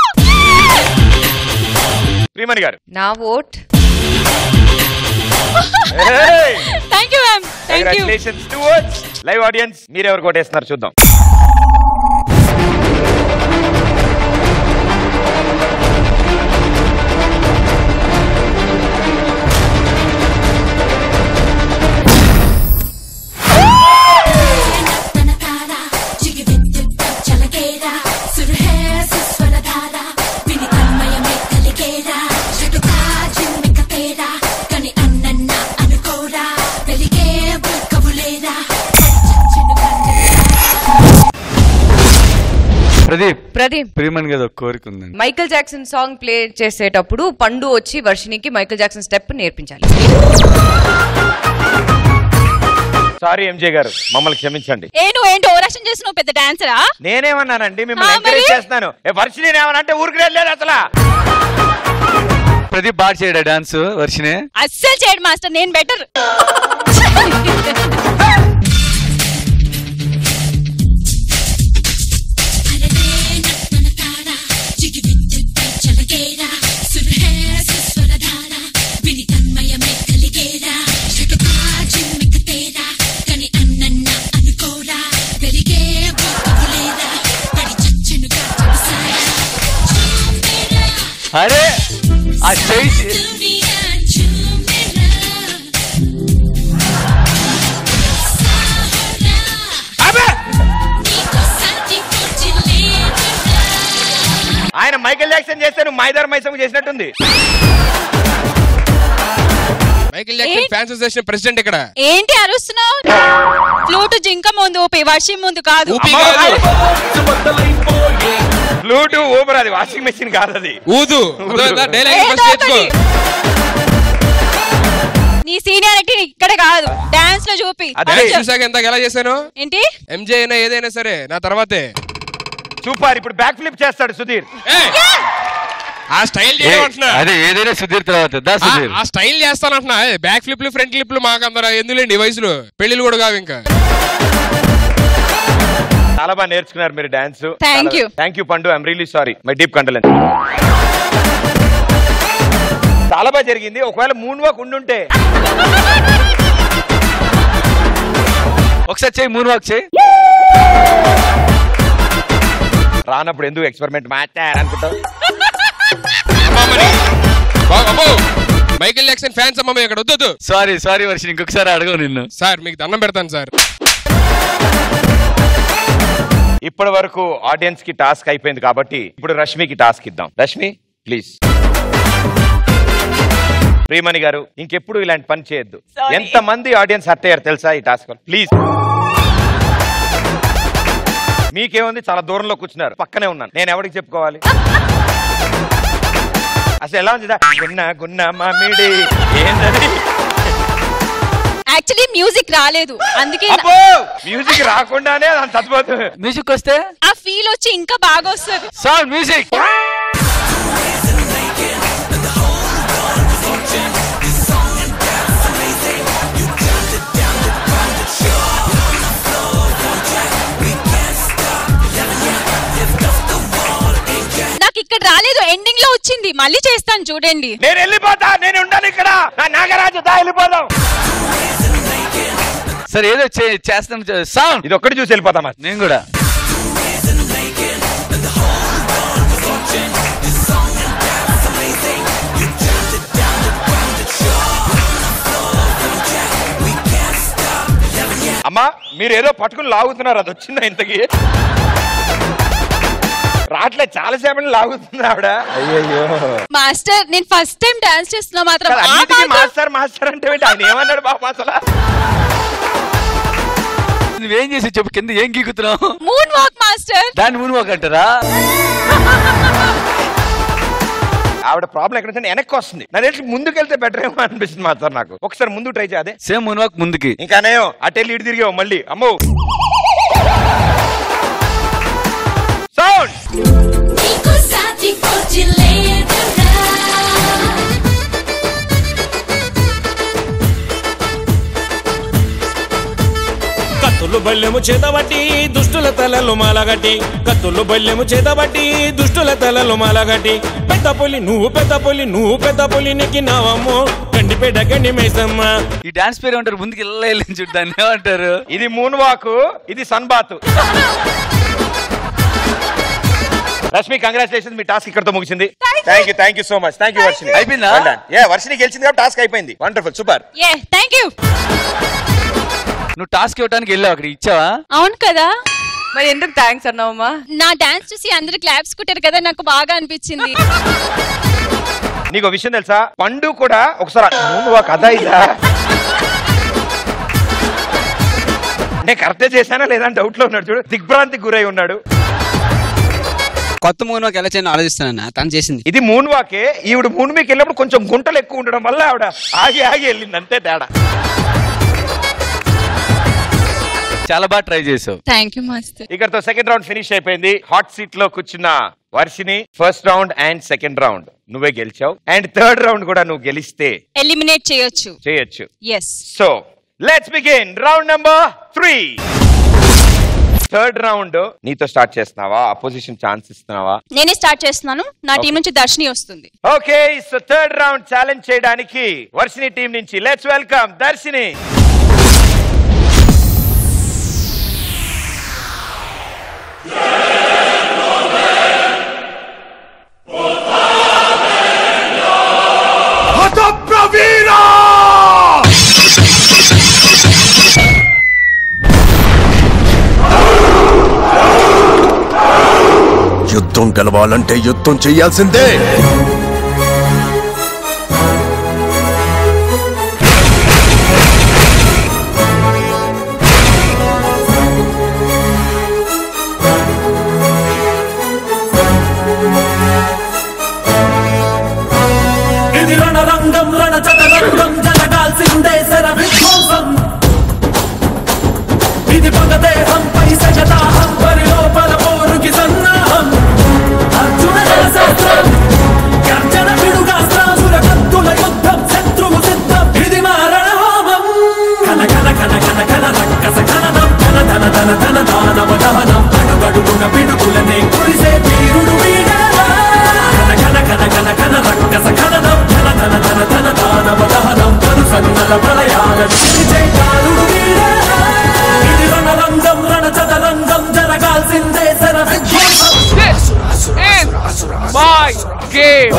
ప్రియమణి గారు నా vote thank you ma'am thank you congratulations to live audience మీరు ఎవరు కొట్టేస్తున్నారు చూద్దాం చలకేరా సురహే సుస్వరధార విని తన్మయమే కలిగేరా షటుకా జిమ్మిక తేరా కని అన్నన్న అనుకోరా వెలిగే కవులేరా ప్రదీప్ ప్రదీప్ ప్రియమణి కదా ఒక కోరిక ఉందండి మైకల్ జాక్సన్ సాంగ్ ప్లే చేసేటప్పుడు పండు వచ్చి వర్షినికి మైకల్ జాక్సన్ స్టెప్ నేర్పించాలి సారీ ఎంజే గారు మమ్మల్ని క్షమించండి ఏ నువ్వు ఏంటి ఓవరాక్షన్ చేస్తున్నావు పెద్ద డాన్సరా నేనేమన్నానండి మిమ్మల్ని ఎంకరేజ్ చేస్తున్నాను ఏ వర్షిని ఏమనంటే ఊరికి లేదు అసలు ప్రదీప్ బాగా చేయడా డాన్స్ వర్షినే అస్సలు చేయడు మాస్టర్ నేను బెటర్ జిగి విద్యుత్పై చలకేరా సురహే సుస్వరధార విని తన్మయమే కలిగేరా షటుకా జిమ్మిక తేరా కని అన్నన్న అనుకోరా వెలిగే కవులేరా పడి చచ్చెనుగా చమసారా అరే ఆ చేయి దునియా చూమెరా నీకు సాటి కూర్చులేదురా ఆయన మైకేల్ జాక్సన్ చేస్తే నువ్వు మైదార్ మైసమ్ చేసినట్టుంది Michael Jackson fans association president ఇక్కడ ఏంటి అరుస్తున్నావు ఫ్లూట్ జింక ముందు ఊపి వర్షం ముందు కాదు ఫ్లూటు ఊబర్ అది వాషింగ్ మెషిన్ కాదు అది ఊదు డైలాగ్ ఏదో ఫస్ట్ నేర్చుకో ఒకటి. నీ సీనియారిటీ ఇక్కడ కాదు డాన్స్ లో చూపి డాన్స్ చూసాక ఎంత ఎలా చేశాను ఏంటి ఎంజే అయినా ఏదైనా సరే నా తర్వాతే సూపర్ ఇప్పుడు బ్యాక్ ఫ్లిప్ చేస్తాడు సుధీర్ ఆ స్టైల్ చేయమంటున్నా అదే ఏదైనా సుధీర్ తర్వాత దా ఆ- సుధీర్ ఆ స్టైల్ చేస్తానంటున్నా బ్యాక్ ఫ్లిప్లు ఫ్రంట్ ఫ్లిప్లు మాకు అందరూ ఎందులేండి ఈ వయసులో పెళ్లిలు కూడా కావు ఇంకా చాలా బాగా నేర్చుకున్నారు మీరు dance Thank you. Thank you Pandu I'm really sorry my deep condolence చాలా బాగా జరిగింది ఒకవేళ మూన్ వాక్ ఉండుంటే ఒకసారి చేయి మూన్ వాక్ చేయి రానప్పుడు ఎందుకు ఎక్స్పెరిమెంట్ మార్చారనుకుంటావు అమ్మో మైకేల్ జాక్సన్ ఫ్యాన్స్ అమ్మ ఇక్కడ వద్దు సారీ సారీ వర్షం ఇంకొకసారి అడగవు నిన్ను సార్ మీకు దండం పెడతాను సార్ ఇప్పటి వరకు ఆడియన్స్ కి టాస్క్ అయిపోయింది కాబట్టి ఇప్పుడు రష్మికి టాస్క్ ఇద్దాం రష్మి ప్లీజ్ ప్రియమణి గారు ఇంకెప్పుడు ఇలాంటి పని చేయొద్దు Sorry. ఎంత మంది ఆడియన్స్ హర్ట్ అయ్యారు తెలుసా ఈ టాస్క్ ప్లీజ్ మీకేముంది చాలా దూరంలో కూర్చున్నారు పక్కనే ఉన్నాను నేను ఎవరికి చెప్పుకోవాలి అసలు ఎలా ఉంది గున్న గున్న మామిడి ఏంటది యాక్చువల్లీ మ్యూజిక్ రాలేదు అందుకే అబ్బో మ్యూజిక్ రాకుండానే అది చచ్చిపోతుంది మ్యూజిక్ వస్తే ఆ ఫీల్ వచ్చి ఇంకా బాగా వస్తుంది సాంగ్ మ్యూజిక్ నాకు ఇక్కడ రాలేదు ఎండింగ్ లో వచ్చింది మళ్ళీ చేస్తాను చూడండి నేను వెళ్ళిపోతా నేను ఉండాలి ఇక్కడ నా నాగరాజు దా వెళ్ళిపోదాం సరే ఏదో చే- చేస్తాను సాంగ్ ఇది ఒక్కటి చూసి వెళ్ళిపోతామా నేను కూడా అమ్మా మీరు ఏదో పట్టుకుని లాగుతున్నారు అది వచ్చిందా ఇంతకి రావట్లేదు చాలా సేపటి లాగుతుంది ఆవిడ అయ్యో మాస్టర్ నేను ఫస్ట్ టైం డాన్స్ చేస్తున్నా మాత్రం ఆ అన్నిటికీ మాత్రం- మాస్టర్ మాస్టర్ అంటే ఏంటి? ఆయన ఏమన్నాడు బాబు అసలు నువ్వేం చేసి చెప్పు కింద ఏం గీకుతున్నావు మూన్ వాక్ మాస్టర్ దాన్ని మూన్ వాక్ అంటారా ఆవిడ ప్రాబ్లం ఎక్కడ ఉందంటే వెనక్కి వస్తుంది నా తెలిసి ముందుకు వెళ్తే బెటర్ ఏమో అనిపిస్తుంది మాత్రం నాకు ఒకసారి ముందు ట్రై చేయదే సేమ్ మూన్ వాక్ ముందుకి ఇంకా నేయో అటెళ్ళి ఇటు తిరిగావు మళ్ళీ అమ్మో సౌండ్ నీకు సాటి పోటీ లేదురా కత్తులు బల్లెము చేతబట్టి దుష్టుల తలలు మాలగట్టి కత్తులు బల్లెము చేతబట్టి దుష్టుల తలలు మాలగట్టి పెద్ద పులి నువ్వు పెద్ద పులి నువ్వు పెద్ద పులి నెక్కినావమ్మో గండిపేట గండి మేసమ్మ ఈ డాన్స్ పేరు ఏమంటారు ముందుకు వెళ్ళి వెళ్ళి చూడు దాన్ని ఏమంటారు ఇది మూన్ వాక్ ఇది సన్ బాత్ రష్మి కంగ్రాచులేషన్ మీ టాస్క్ ఇక్కడతో ముగిసింది thank you thank you so much thank you Varshini అయిపోయిందా? ఏ వర్షిని గెలిచింది కాబట్టి టాస్క్ అయిపోయింది వండర్ఫుల్ సూపర్ ఏ థ్యాంక్ యూ నువ్వు టాస్క్ ఇవ్వడానికి వెళ్ళావు అక్కడ ఇచ్చావా అవును కదా మరి ఎందుకు థ్యాంక్స్ అన్నావమ్మా నా డాన్స్ చూసి అందరు క్లాప్స్ కుట్టారు కదా నాకు బాగా అనిపించింది నీకు విషయం తెలుసా పండు కూడా ఒకసారి మూన్ వాక్ అదా ఇదా నేను కరెక్టే చేశానా లేదా డౌట్ లో ఉన్నాడు చూడు దిగ్భ్రాంతికి గురై ఉన్నాడు కొత్త మూన్ వాక్ ఎలా చేయని ఆలోచిస్తానన్న తను చేసింది ఇది మూన్ వాకే ఈవిడ మూన్ మీకు వెళ్ళినప్పుడు కొంచెం గుంటలు ఎక్కువ ఉండడం వల్ల ఆవిడ ఆగి ఆగి వెళ్ళింది అంతే తేడా చాలా బాగా ట్రై చేసావు థ్యాంక్ యూ మాస్టర్ ఇక్కడతో సెకండ్ రౌండ్ ఫినిష్ అయిపోయింది హాట్ సీట్ లో కూర్చున్న Varshini first round and second round నువ్వే గెలిచావు అండ్ థర్డ్ రౌండ్ కూడా నువ్వు గెలిస్తే ఎలిమినేట్ చేయొచ్చు చేయొచ్చు yes so let's begin round number three third round నీతో స్టార్ట్ చేస్తున్నావా అపోజిషన్ ఛాన్స్ ఇస్తున్నావా నేనే స్టార్ట్ చేస్తున్నాను నా టీం నుంచి దర్శిని వస్తుంది okay so third round challenge చేయడానికి వర్షిని టీం నుంచి లెట్స్ వెల్కమ్ దర్శిని హత ప్రవీణ యుద్ధం గెలవాలంటే యుద్ధం చెయ్యాల్సిందే ఇది రణరంగం రణ చదరంగం జరగాల్సిందే శర విధ్వంసం ఇది పగదేహంపై సజదాహం పరి లోపల పోరుకి సన్నాహం అర్జున శాస్త్రం గర్జన పిడుగాస్త్రాసుర కత్తుల యుద్ధం శత్రువు సిద్ధం ఇది మారణ హోమం కన కన కన కన కన రక్కస కననం ధన ధన ధన ధన దానవ దహనం అడుగడుగున పిడుగులనే కురిసే వీరుడు వీడరా కన కన కన కన కన రక్కస కననం ధన ధన ధన ధన దానవ దహనం కను సన్నల ప్రళయాలను పిలిచే కాలుడు వీడరా ఇది రణరంగం రణ చదరంగం జరగాల్సిందే శర మై గేమ్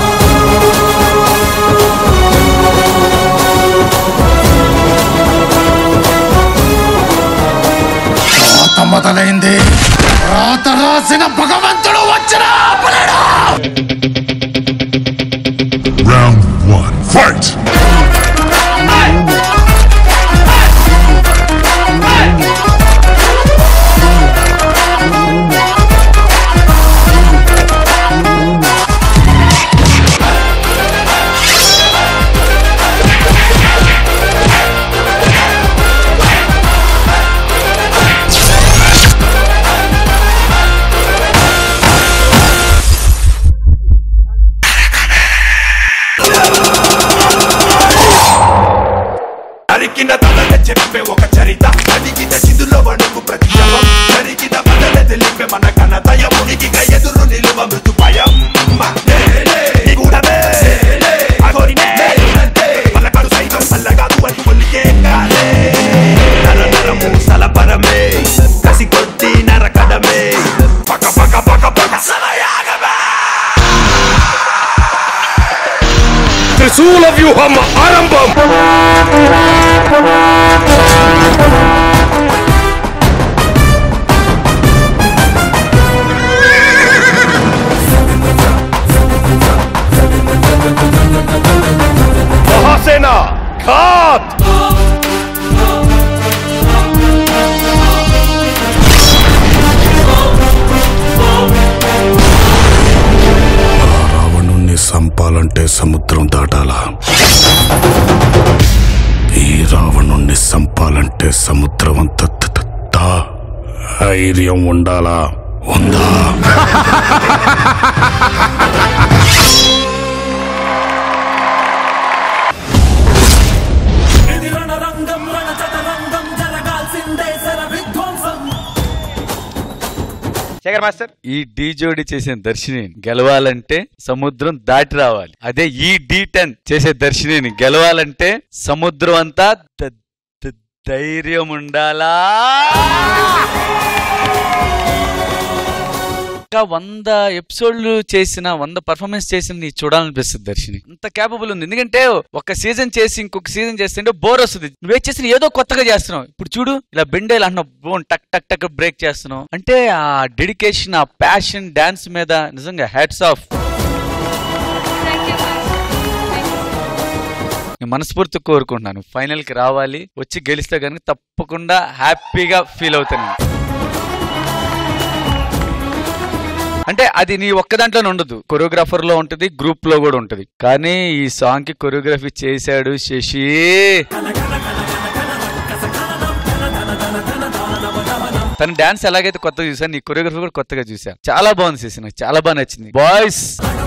రాత మొదలైంది రాత రాసిన భగవంతుడు వచ్చిన రౌండ్ వన్ ఫైట్ నరికిన తలక చెప్పే ఒక చరిత అడిగిన చిదులో వణుకు ప్రతి శవం జరిగిన బదల తెలిపే మన ఘనతయ ఉనికిగా ఎదురు నిలువ మృదు భయం పలకడు సైతం పల్లగాదు అని ఒలికే కాలే నర నరము సలపరమే కసి కొట్టి నరకడమే పక పక పక పక సమయాగమే త్రిశూల వ్యూహం ఆరంభం ఖాత్ రావణుణ్ణి సంపాలంటే సముద్రం దాటాలా ఈ రావణుణ్ణి సంపాలంటే సముద్రం అంత త- త- త- ధైర్యం ఉండాలా ఉందా ఇది రణరంగం రణచదరంగం జరగాల్సిందే శర విధ్వంసం శేఖర్ మాస్టర్ ఈ డి జోడి చేసిన దర్శిని గెలవాలంటే సముద్రం దాటి రావాలి అదే ఈ డి టెన్ చేసే దర్శిని గెలవాలంటే సముద్రం అంతా ద- ద- ధైర్యం ఉండాలా ఇంకా వంద ఎపిసోడ్లు చేసిన వంద పర్ఫార్మెన్స్ చేసిన నీ చూడాలనిపిస్తుంది దర్శిని అంత క్యాపబుల్ ఉంది ఎందుకంటే ఒక సీజన్ చేసి ఇంకొక సీజన్ చేస్తుంటే బోర్ వస్తుంది నువ్వే చేసిన ఏదో కొత్తగా చేస్తున్నావు ఇప్పుడు చూడు ఇలా బెండేలు అంటున్నావు బోన్ టక్ టక్ టక్ బ్రేక్ చేస్తున్నావు అంటే ఆ డెడికేషన్ ఆ ప్యాషన్ డాన్స్ మీద నిజంగా హ్యాట్స్ ఆఫ్ నేను మనస్ఫూర్తి కోరుకుంటున్నాను ఫైనల్ కి రావాలి వచ్చి గెలిస్తే కనుక తప్పకుండా హ్యాపీగా ఫీల్ అవుతాను అంటే అది నీ ఒక్క దాంట్లోనే ఉండదు కొరియోగ్రాఫర్ లో ఉంటది గ్రూప్ లో కూడా ఉంటది కానీ ఈ సాంగ్ కి కొరియోగ్రఫీ చేశాడు శశి తన డాన్స్ ఎలాగైతే కొత్తగా చూసా నీ కొరియోగ్రఫీ కూడా కొత్తగా చూసా చాలా బాగుంది శశి నాకు చాలా బాగా నచ్చింది బాయ్స్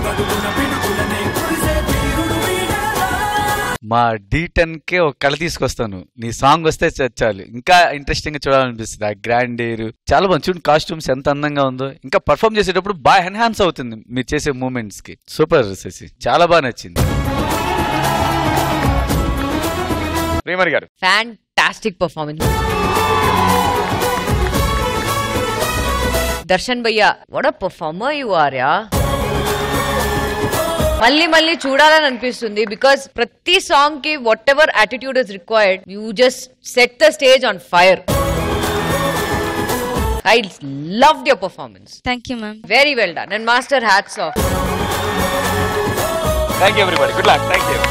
మా డి టెన్ కే ఒక కళ తీసుకొస్తాను నీ సాంగ్ వస్తే చ- చాలు ఇంకా ఇంట్రెస్టింగ్ గా చూడాలనిపిస్తుంది ఆ గ్రాండ్ ఎయిర్ చాలా బాగుంది చూడండి కాస్ట్యూమ్స్ ఎంత అందంగా ఉందో ఇంకా పర్ఫామ్ చేసేటప్పుడు బాగా ఎన్హాన్స్ అవుతుంది మీరు చేసే మూమెంట్స్ కి సూపర్ శశి చాలా బాగా నచ్చింది ప్రేమర్ గారు ఫ్యాంటాస్టిక్ పర్ఫార్మెన్స్ దర్శన్ భయ్యా what performer you are yeah మళ్ళీ మళ్ళీ చూడాలని అనిపిస్తుంది బికాస్ ప్రతి సాంగ్ కి whatever attitude is required you just set the stage on fire I love your performance thank you ma'am very well done and master hats off thank you everybody good luck thank you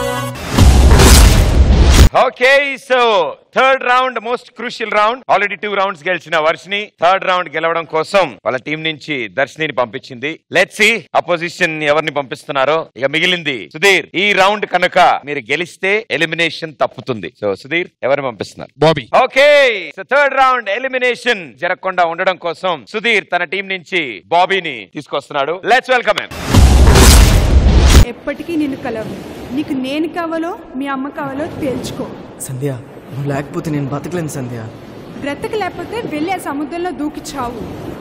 okay so third round most crucial round already two rounds గెలిచిన Varshini third round గెలవడం కోసం వాళ్ళ team నుంచి దర్శిని పంపించింది let see opposition ఎవరిని పంపిస్తున్నారో ఇక మిగిలింది సుధీర్ ఈ రౌండ్ కనుక మీరు గెలిస్తే ఎలిమినేషన్ తప్పుతుంది సో సుధీర్ ఎవరిని పంపిస్తున్నారు Bobby okay so third round elimination జరగకుండా ఉండడం కోసం సుధీర్ తన టీం నుంచి బాబీని తీసుకొస్తున్నాడు లెట్స్ వెల్కమ్ ఎప్పటికీ నిన్ను కలవను నీకు నేను కావాలో మీ అమ్మ కావాలో తేల్చుకో సంధ్య నువ్వు లేకపోతే నేను బతకలేను సంధ్య బ్రతక లేకపోతే వెళ్ళి ఆ సముద్రంలో దూకి చావు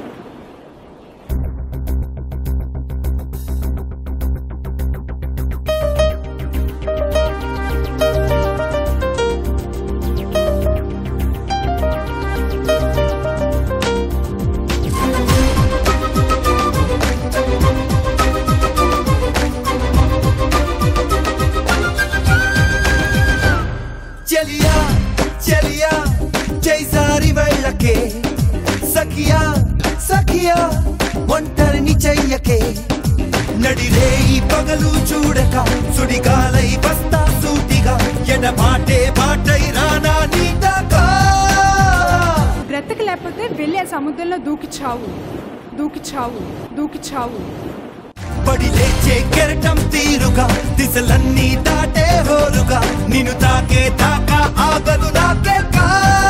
చెలియా చెలియా జైసారి వెళ్ళకే సఖియా సఖియా ఒంటరిని చెయ్యకే నడిరే ఈ పగలు చూడక సుడిగాలై వస్తా సూటిగా ఎడబాటే బాటై రానా నీ దాకా బ్రతక లేకపోతే వెళ్ళి ఆ సముద్రంలో దూకి చావు దూకి చావు దూకి చావు పడి లేచే కెరటం తీరుగా దిశలన్నీ దాటే హోరుగా నిన్ను తాకే తాకా ఆగదు నాకే కా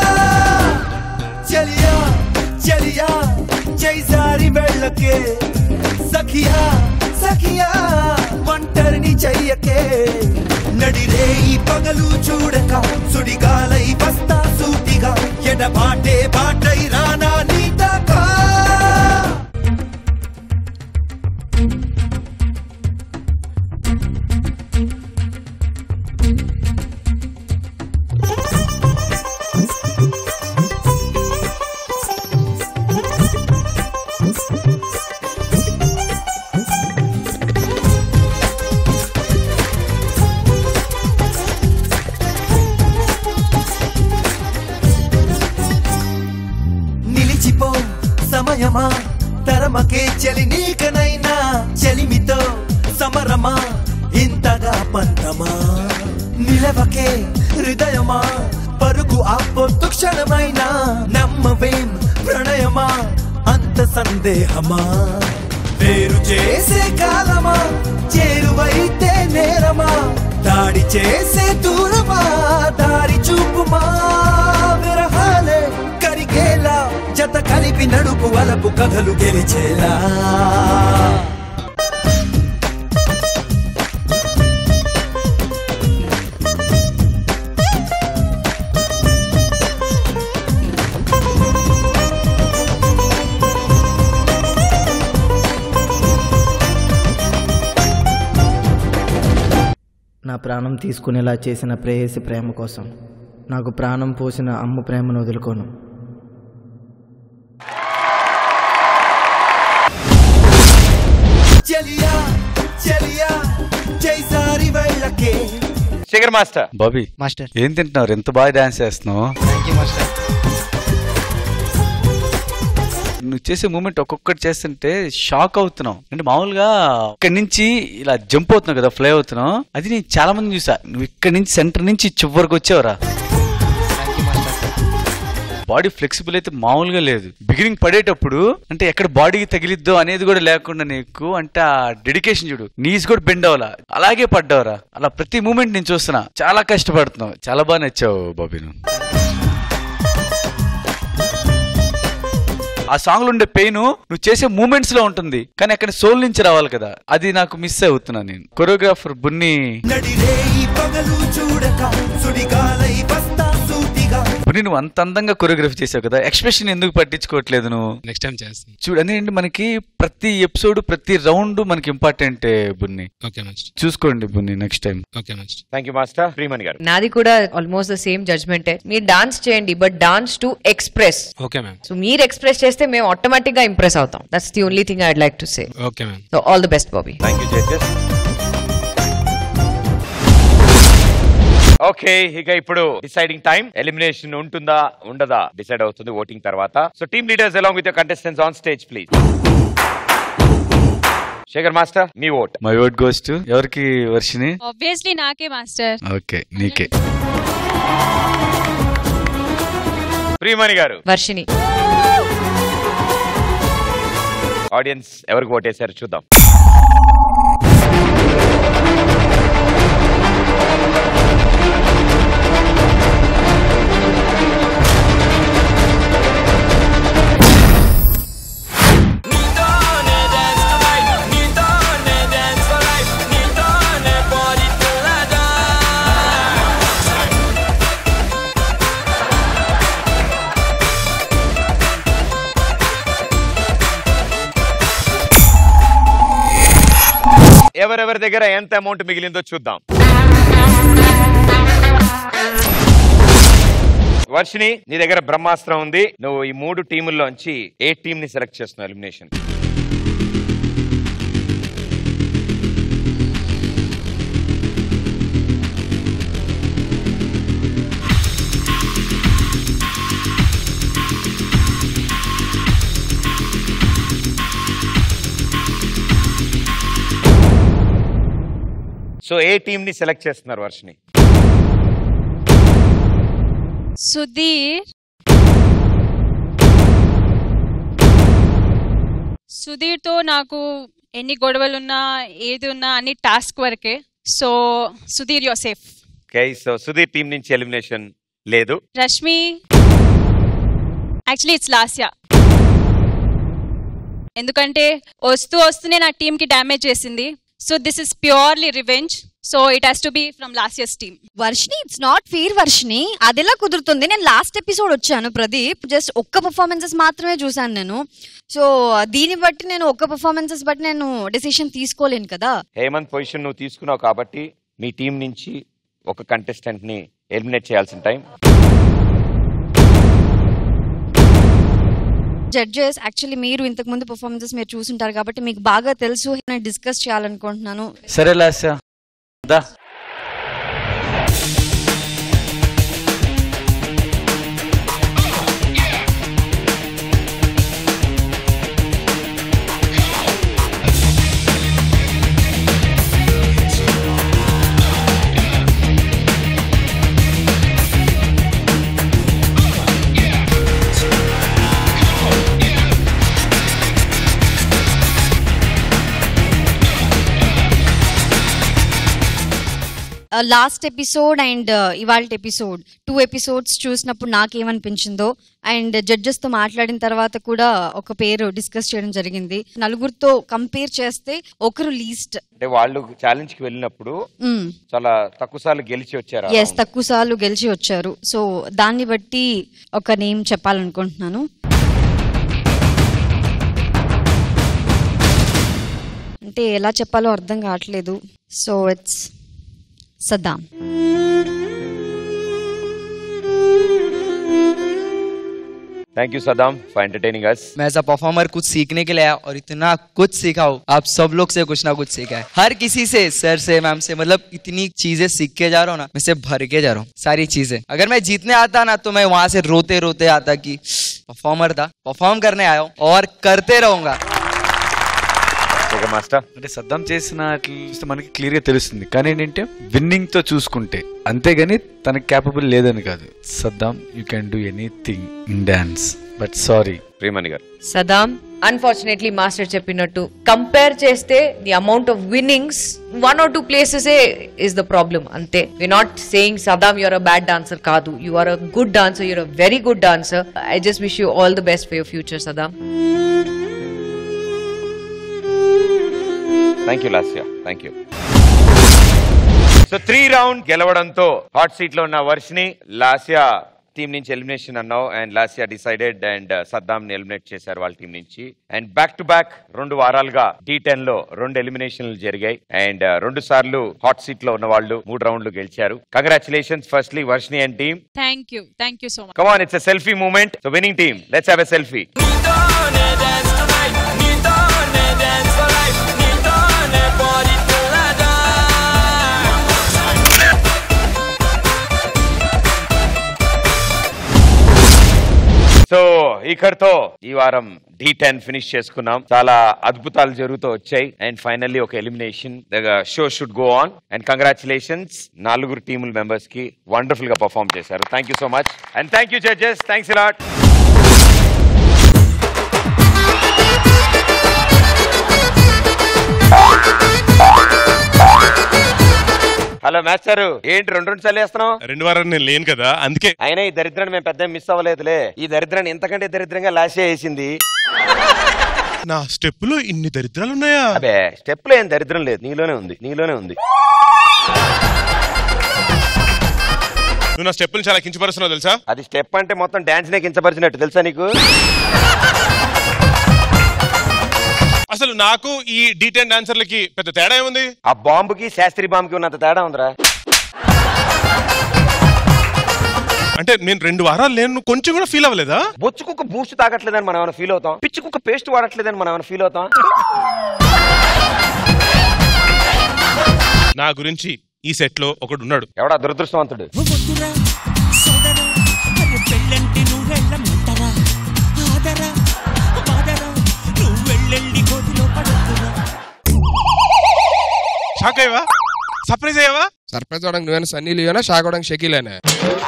చలియా చలియా జైసారి వెళ్ళకే సఖియా సఖియా ఒంటరిని చెయ్యకే నడిరే ఈ పగలు చూడక సుడిగాలై వస్తా సూటిగా ఎడబాటే బాటై రానా నీ దాకా నిలిచిపో సమయమా తరమకే చలి నీకనైనా చలిమితో సమరమా ఇంతగా పంతమా నిలవకే పలికే హృదయమా పరుగు ఆపొద్దు క్షణమైనా నమ్మవేం ప్రణయమా అంత సందేహమా వేరు చేసే కాలమా చేరువైతే నేరమా దాడి చేసే దూరమా దారి చూపుమా విరహాలే కరిగేలా జత కలిపి నడుపు వలపు కథలు గెలిచేలా నా ప్రాణం తీసుకునేలా చేసిన ప్రేయసి ప్రేమ కోసం నాకు ప్రాణం పోసిన అమ్మ ప్రేమను వదులుకోను చెలియా చెలియా జైసారి వెళ్ళకే శేఖర్ మాస్టర్ బాబీ మాస్టర్ ఏం తింటున్నారు ఎంత బాగా డాన్స్ చేస్తున్నావు నువ్వు చేసే మూమెంట్ ఒక్కొక్కటి చేస్తుంటే షాక్ అవుతున్నావు అంటే మామూలుగా ఇక్కడి నుంచి ఇలా జంప్ అవుతున్నావు కదా ఫ్లై అవుతున్నావు అది నేను చాలా మంది చూసా నువ్వు ఇక్కడి నుంచి సెంటర్ నుంచి చివరికి వచ్చావురా బాడీ ఫ్లెక్సిబుల్ అయితే మామూలుగా లేదు బిగినింగ్ పడేటప్పుడు అంటే ఎక్కడ బాడీకి తగిలిద్దో అనేది కూడా లేకుండా నీకు అంటే ఆ డెడికేషన్ చూడు నీస్ కూడా బెండ్ అవ్వాలా అలాగే పడ్డావురా అలా ప్రతి మూమెంట్ నేను చూస్తున్నా చాలా కష్టపడుతున్నావు చాలా బాగా నచ్చావు బాబీ నువ్వు ఆ సాంగ్ లో ఉండే పెయిన్ నువ్వు చేసే మూమెంట్స్ లో ఉంటుంది కానీ అక్కడ సోల్ నుంచి రావాలి కదా అది నాకు మిస్ అవుతున్నా నేను కొరియోగ్రాఫర్ బున్ని నడిరే ఈ పగలు చూడక సుడిగాలై వస్తా సూటిగా బున్ని నువ్వు అంత అందంగా కొరియోగ్రఫీ చేసావు కదా ఎక్స్ప్రెషన్ ఎందుకు పట్టించుకోవట్లేదు నువ్వు నెక్స్ట్ టైం చేస్తాను చూడు అదేంటి మనకి ప్రతి ఎపిసోడ్ ప్రతి రౌండ్ మనకి ఇంపార్టెంట్ బున్ని ఓకే మాస్టర్ చూసుకోండి Bunny next time okay master thank you master Priyamani గారు నాది కూడా ఆల్మోస్ట్ ద సేమ్ జడ్జ్మెంట్ మీరు డాన్స్ చేయండి but dance to express okay ma'am so మీరు ఎక్స్ప్రెస్ చేస్తే మేము ఆటోమేటిక్ గా ఇంప్రెస్ అవుతాం that's the only thing I'd like to say okay ma'am so all the best Bobby thank you judges okay ఇక ఇప్పుడు deciding time elimination ఉంటుందా ఉండదా decide అవుతుంది ఓటింగ్ తర్వాత so team leaders along with contestants on stage please Shekhar master మీ vote my word goes to ఎవరికి Varshini obviously నాకే master okay నీకే ప్రియమణి గారు వర్షిని ఆడియన్స్ ఎవరికి ఓటేశారు చూద్దాం ఎవరెవరి దగ్గర ఎంత అమౌంట్ మిగిలిందో చూద్దాం వర్షిని నీ దగ్గర బ్రహ్మాస్త్రం ఉంది నువ్వు ఈ మూడు టీముల్లోంచి ఏ టీం ని సెలెక్ట్ చేస్తున్నావు ఎలిమినేషన్ సో ఏ టీం ని సెలెక్ట్ చేస్తున్నారు వర్షిని సుధీర్ సుధీర్తో నాకు ఎన్ని గొడవలున్నా ఏది ఉన్నా అన్ని టాస్క్ వరకే so Sudheer your safe okay so Sudheer team నుంచి ఎలిమినేషన్ లేదు రష్మి యాక్చువల్లీ ఇట్స్ లాస్యా ఎందుకంటే వస్తూ వస్తూనే నా టీమ్ కి డ్యామేజ్ చేసింది so this is purely revenge so it has to be from last year's team Varshini it's not fair Varshini అదెలా కుదురుతుంది నేను లాస్ట్ ఎపిసోడ్ వచ్చాను ప్రదీప్ జస్ట్ ఒక్క పర్ఫార్మెన్సెస్ మాత్రమే చూసాను నేను సో దీన్ని బట్టి నేను ఒక్క పర్ఫార్మెన్సెస్ బట్టి నేను డెసిషన్ తీసుకోలేను కదా హేమంత్ పొజిషన్ నువ్వు తీసుకున్నావు కాబట్టి మీ టీం నుంచి ఒక కంటెస్టెంట్ ని ఎలిమినేట్ చేయాల్సిన టైం జడ్జెస్ యాక్చువల్లీ మీరు ఇంతకు ముందు పర్ఫార్మెన్సెస్ మీరు చూసుంటారు కాబట్టి మీకు బాగా తెలుసు నేను డిస్కస్ చేయాలనుకుంటున్నాను సరే Lasya the last episode and ఇవాళ ఎపిసోడ్ టూ ఎపిసోడ్స్ చూసినప్పుడు నాకేమనిపించిందో అండ్ జడ్జెస్ తో మాట్లాడిన తర్వాత కూడా ఒక పేరు డిస్కస్ చేయడం జరిగింది నలుగురితో కంపేర్ చేస్తే ఒకరు లీస్ట్ అంటే వాళ్ళు ఛాలెంజ్ కి వెళ్ళినప్పుడు చాలా తక్కువ సార్లు గెలిచి వచ్చారు ఆ ఎస్ round. తక్కువ సార్లు గెలిచి వచ్చారు సో దాన్ని బట్టి ఒక నేమ్ చెప్పాలనుకుంటున్నాను అంటే ఎలా చెప్పాలో అర్థం కావట్లేదు so it's Saddam thank you Saddam for entertaining us मैं एज अ परफॉर्मर कुछ सीखने के लिए आया और इतना कुछ सीखा हूँ आप सब लोग से कुछ ना कुछ सीखा है हर किसी से सर से मैम से मतलब इतनी चीजें सीख के जा रहा हूँ ना मैं से भर के जा रहा हूँ सारी चीजें अगर मैं जीतने आता ना तो मैं वहां से रोते रोते आता कि परफॉर्मर था परफॉर्म करने आया हूँ और करते रहूंगा ఓకే మాస్టర్ అంటే సద్దాం చేసిన అట్లా చూస్తే మనకి క్లియర్ గా తెలుస్తుంది కానీ ఏంటంటే విన్నింగ్ తో చూసుకుంటే అంతేగాని తనకి క్యాపబుల్ లేదని కాదు Saddam you can do anything in dance but sorry Priyamani గారు సదాం అన్ఫార్చునేట్లీ మాస్టర్ చెప్పినట్టు కంపేర్ చేస్తే the amount of winnings one or two places is the problem అంతే we not saying Saddam your a bad dancer కాదు you are a good dancer you're a very good dancer I just wish you all the best for your future Saddam thank you Lasya thank you so three round గెలవడంతో hot seat లో ఉన్న Varshini Lasya team నుంచి elimination అన్నావు and Lasya decided and Saddam ని eliminate చేశారు వాళ్ళ team నుంచి and back to back రెండు వారాలుగా టీ టెన్ లో రెండు ఎలిమినేషన్లు జరిగాయి అండ్ రెండు సార్లు హాట్ సీట్ లో ఉన్న వాళ్ళు మూడు రౌండ్లు గెలిచారు congratulations firstly Varshini and team thank you thank you so much come on it's a selfie moment so winning team let's have a selfie so ఇక్కడతో ఈ వారం డి టెన్ ఫినిష్ చేసుకున్నాం చాలా అద్భుతాలు జరుగుతూ వచ్చాయి అండ్ ఫైనల్లీ ఒక elimination show should go on and congratulations నలుగురు టీముల మెంబర్స్ కి వండర్ఫుల్ గా పర్ఫామ్ చేశారు thank you so much and thank you judges thanks lot hello master ఏంటి రెండు రెండు సార్లు వేస్తున్నావు రెండు వారాలు నేను లేను కదా అందుకే అయినా ఈ దరిద్రాన్ని మేము పెద్ద మిస్ అవ్వలేదులే ఈ దరిద్రాన్ని ఎంతకంటే దరిద్రంగా లాసే వేసింది నా స్టెప్పులు ఇన్ని దరిద్రాలు ఉన్నాయా అబే స్టెప్ లో ఏం దరిద్రం లేదు నీలోనే ఉంది నీలోనే ఉంది నువ్వు నా స్టెప్పులు చాలా కించపరుస్తున్నావు తెలుసా అది స్టెప్ అంటే మొత్తం డాన్స్ నే కించపరిచినట్టు తెలుసా నీకు అసలు నాకు ఈ డీ టెన్ డాన్సర్లకి పెద్ద తేడా ఏముంది ఆ బాంబుకి శాస్త్రి బాంబుకి ఉన్నంత తేడా ఉందిరా అంటే నేను రెండు వారాలు లేను నువ్వు కొంచెం కూడా ఫీల్ అవ్వలేదా బొచ్చు కుక్క బూస్ట్ తాగట్లేదని మనం ఏమైనా ఫీల్ అవుతాం పిచ్చి కుక్క పేస్ట్ వాడట్లేదని మనం ఏమైనా ఫీల్ అవుతాం నా గురించి ఈ సెట్ లో ఒకడు ఉన్నాడు ఎవడా దురదృష్టవంతుడు వద్దురా సోదరా అరే పెళ్ళంటే నువ్వెళ్ళమంటరా ఆదరా బాదరా నువ్వెళ్ళెళ్ళి గోతిలో పడద్దురా షాక్ అయ్యవా సర్ప్రైజ్ అయ్యావా సర్ప్రైజ్ అవడానికి నువ్వేనా సన్నీ లియోనా షాక్ అవడానికి షకీలేనా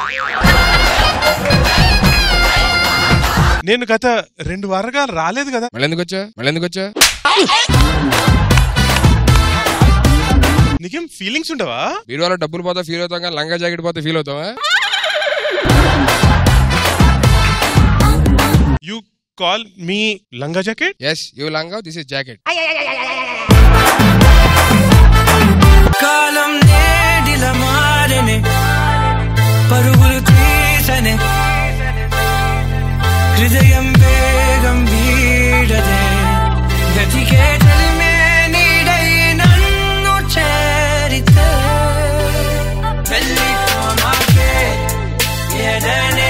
నేను గత రెండు వారాలుగా రాలేదు కదా మళ్ళీ ఎందుకు వచ్చా మళ్ళీ ఎందుకు వచ్చా నీకేం ఫీలింగ్స్ ఉండవా బీరువాలో డబ్బులు పోతా ఫీల్ అవుతాం కానీ లంగా జాకెట్ పోతే ఫీల్ అవుతావా you call me langa jacket yes you langa this is jacket కాలం నేడిల మారనే పరుగులు తీసనే హృదయం వేగం వీడదే గతికే జన్మే నీడై నన్ను చేరితే వెళ్ళిపోమాకే ఎదనే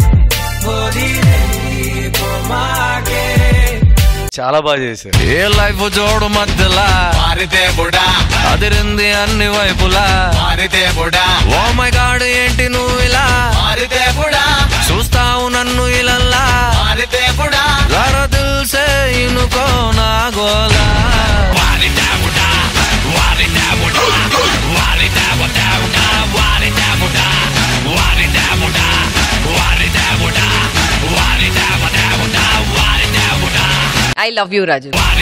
వదిలేపోమాకే చాలా బాగా చేశారు ఏ లైఫ్ జోడు మధ్యలా మారితే బుడా అదిరింది అన్ని వైపులా మారితే బుడా ఓ మై గాడ్ ఏంటి నువ్వు ఇలా మారితే బుడా చూస్తావు నన్ను ఇలల్లా మారితే బుడా జర దిల్సే ఇనుకో నా గోలా వారితే బుడా వారితే బుడా వారితే బుడా వారితే బుడా వారితే బుడా వారితే బుడా వారితే బుడా వారితే బుడా ఐ లవ్ యూ రాజు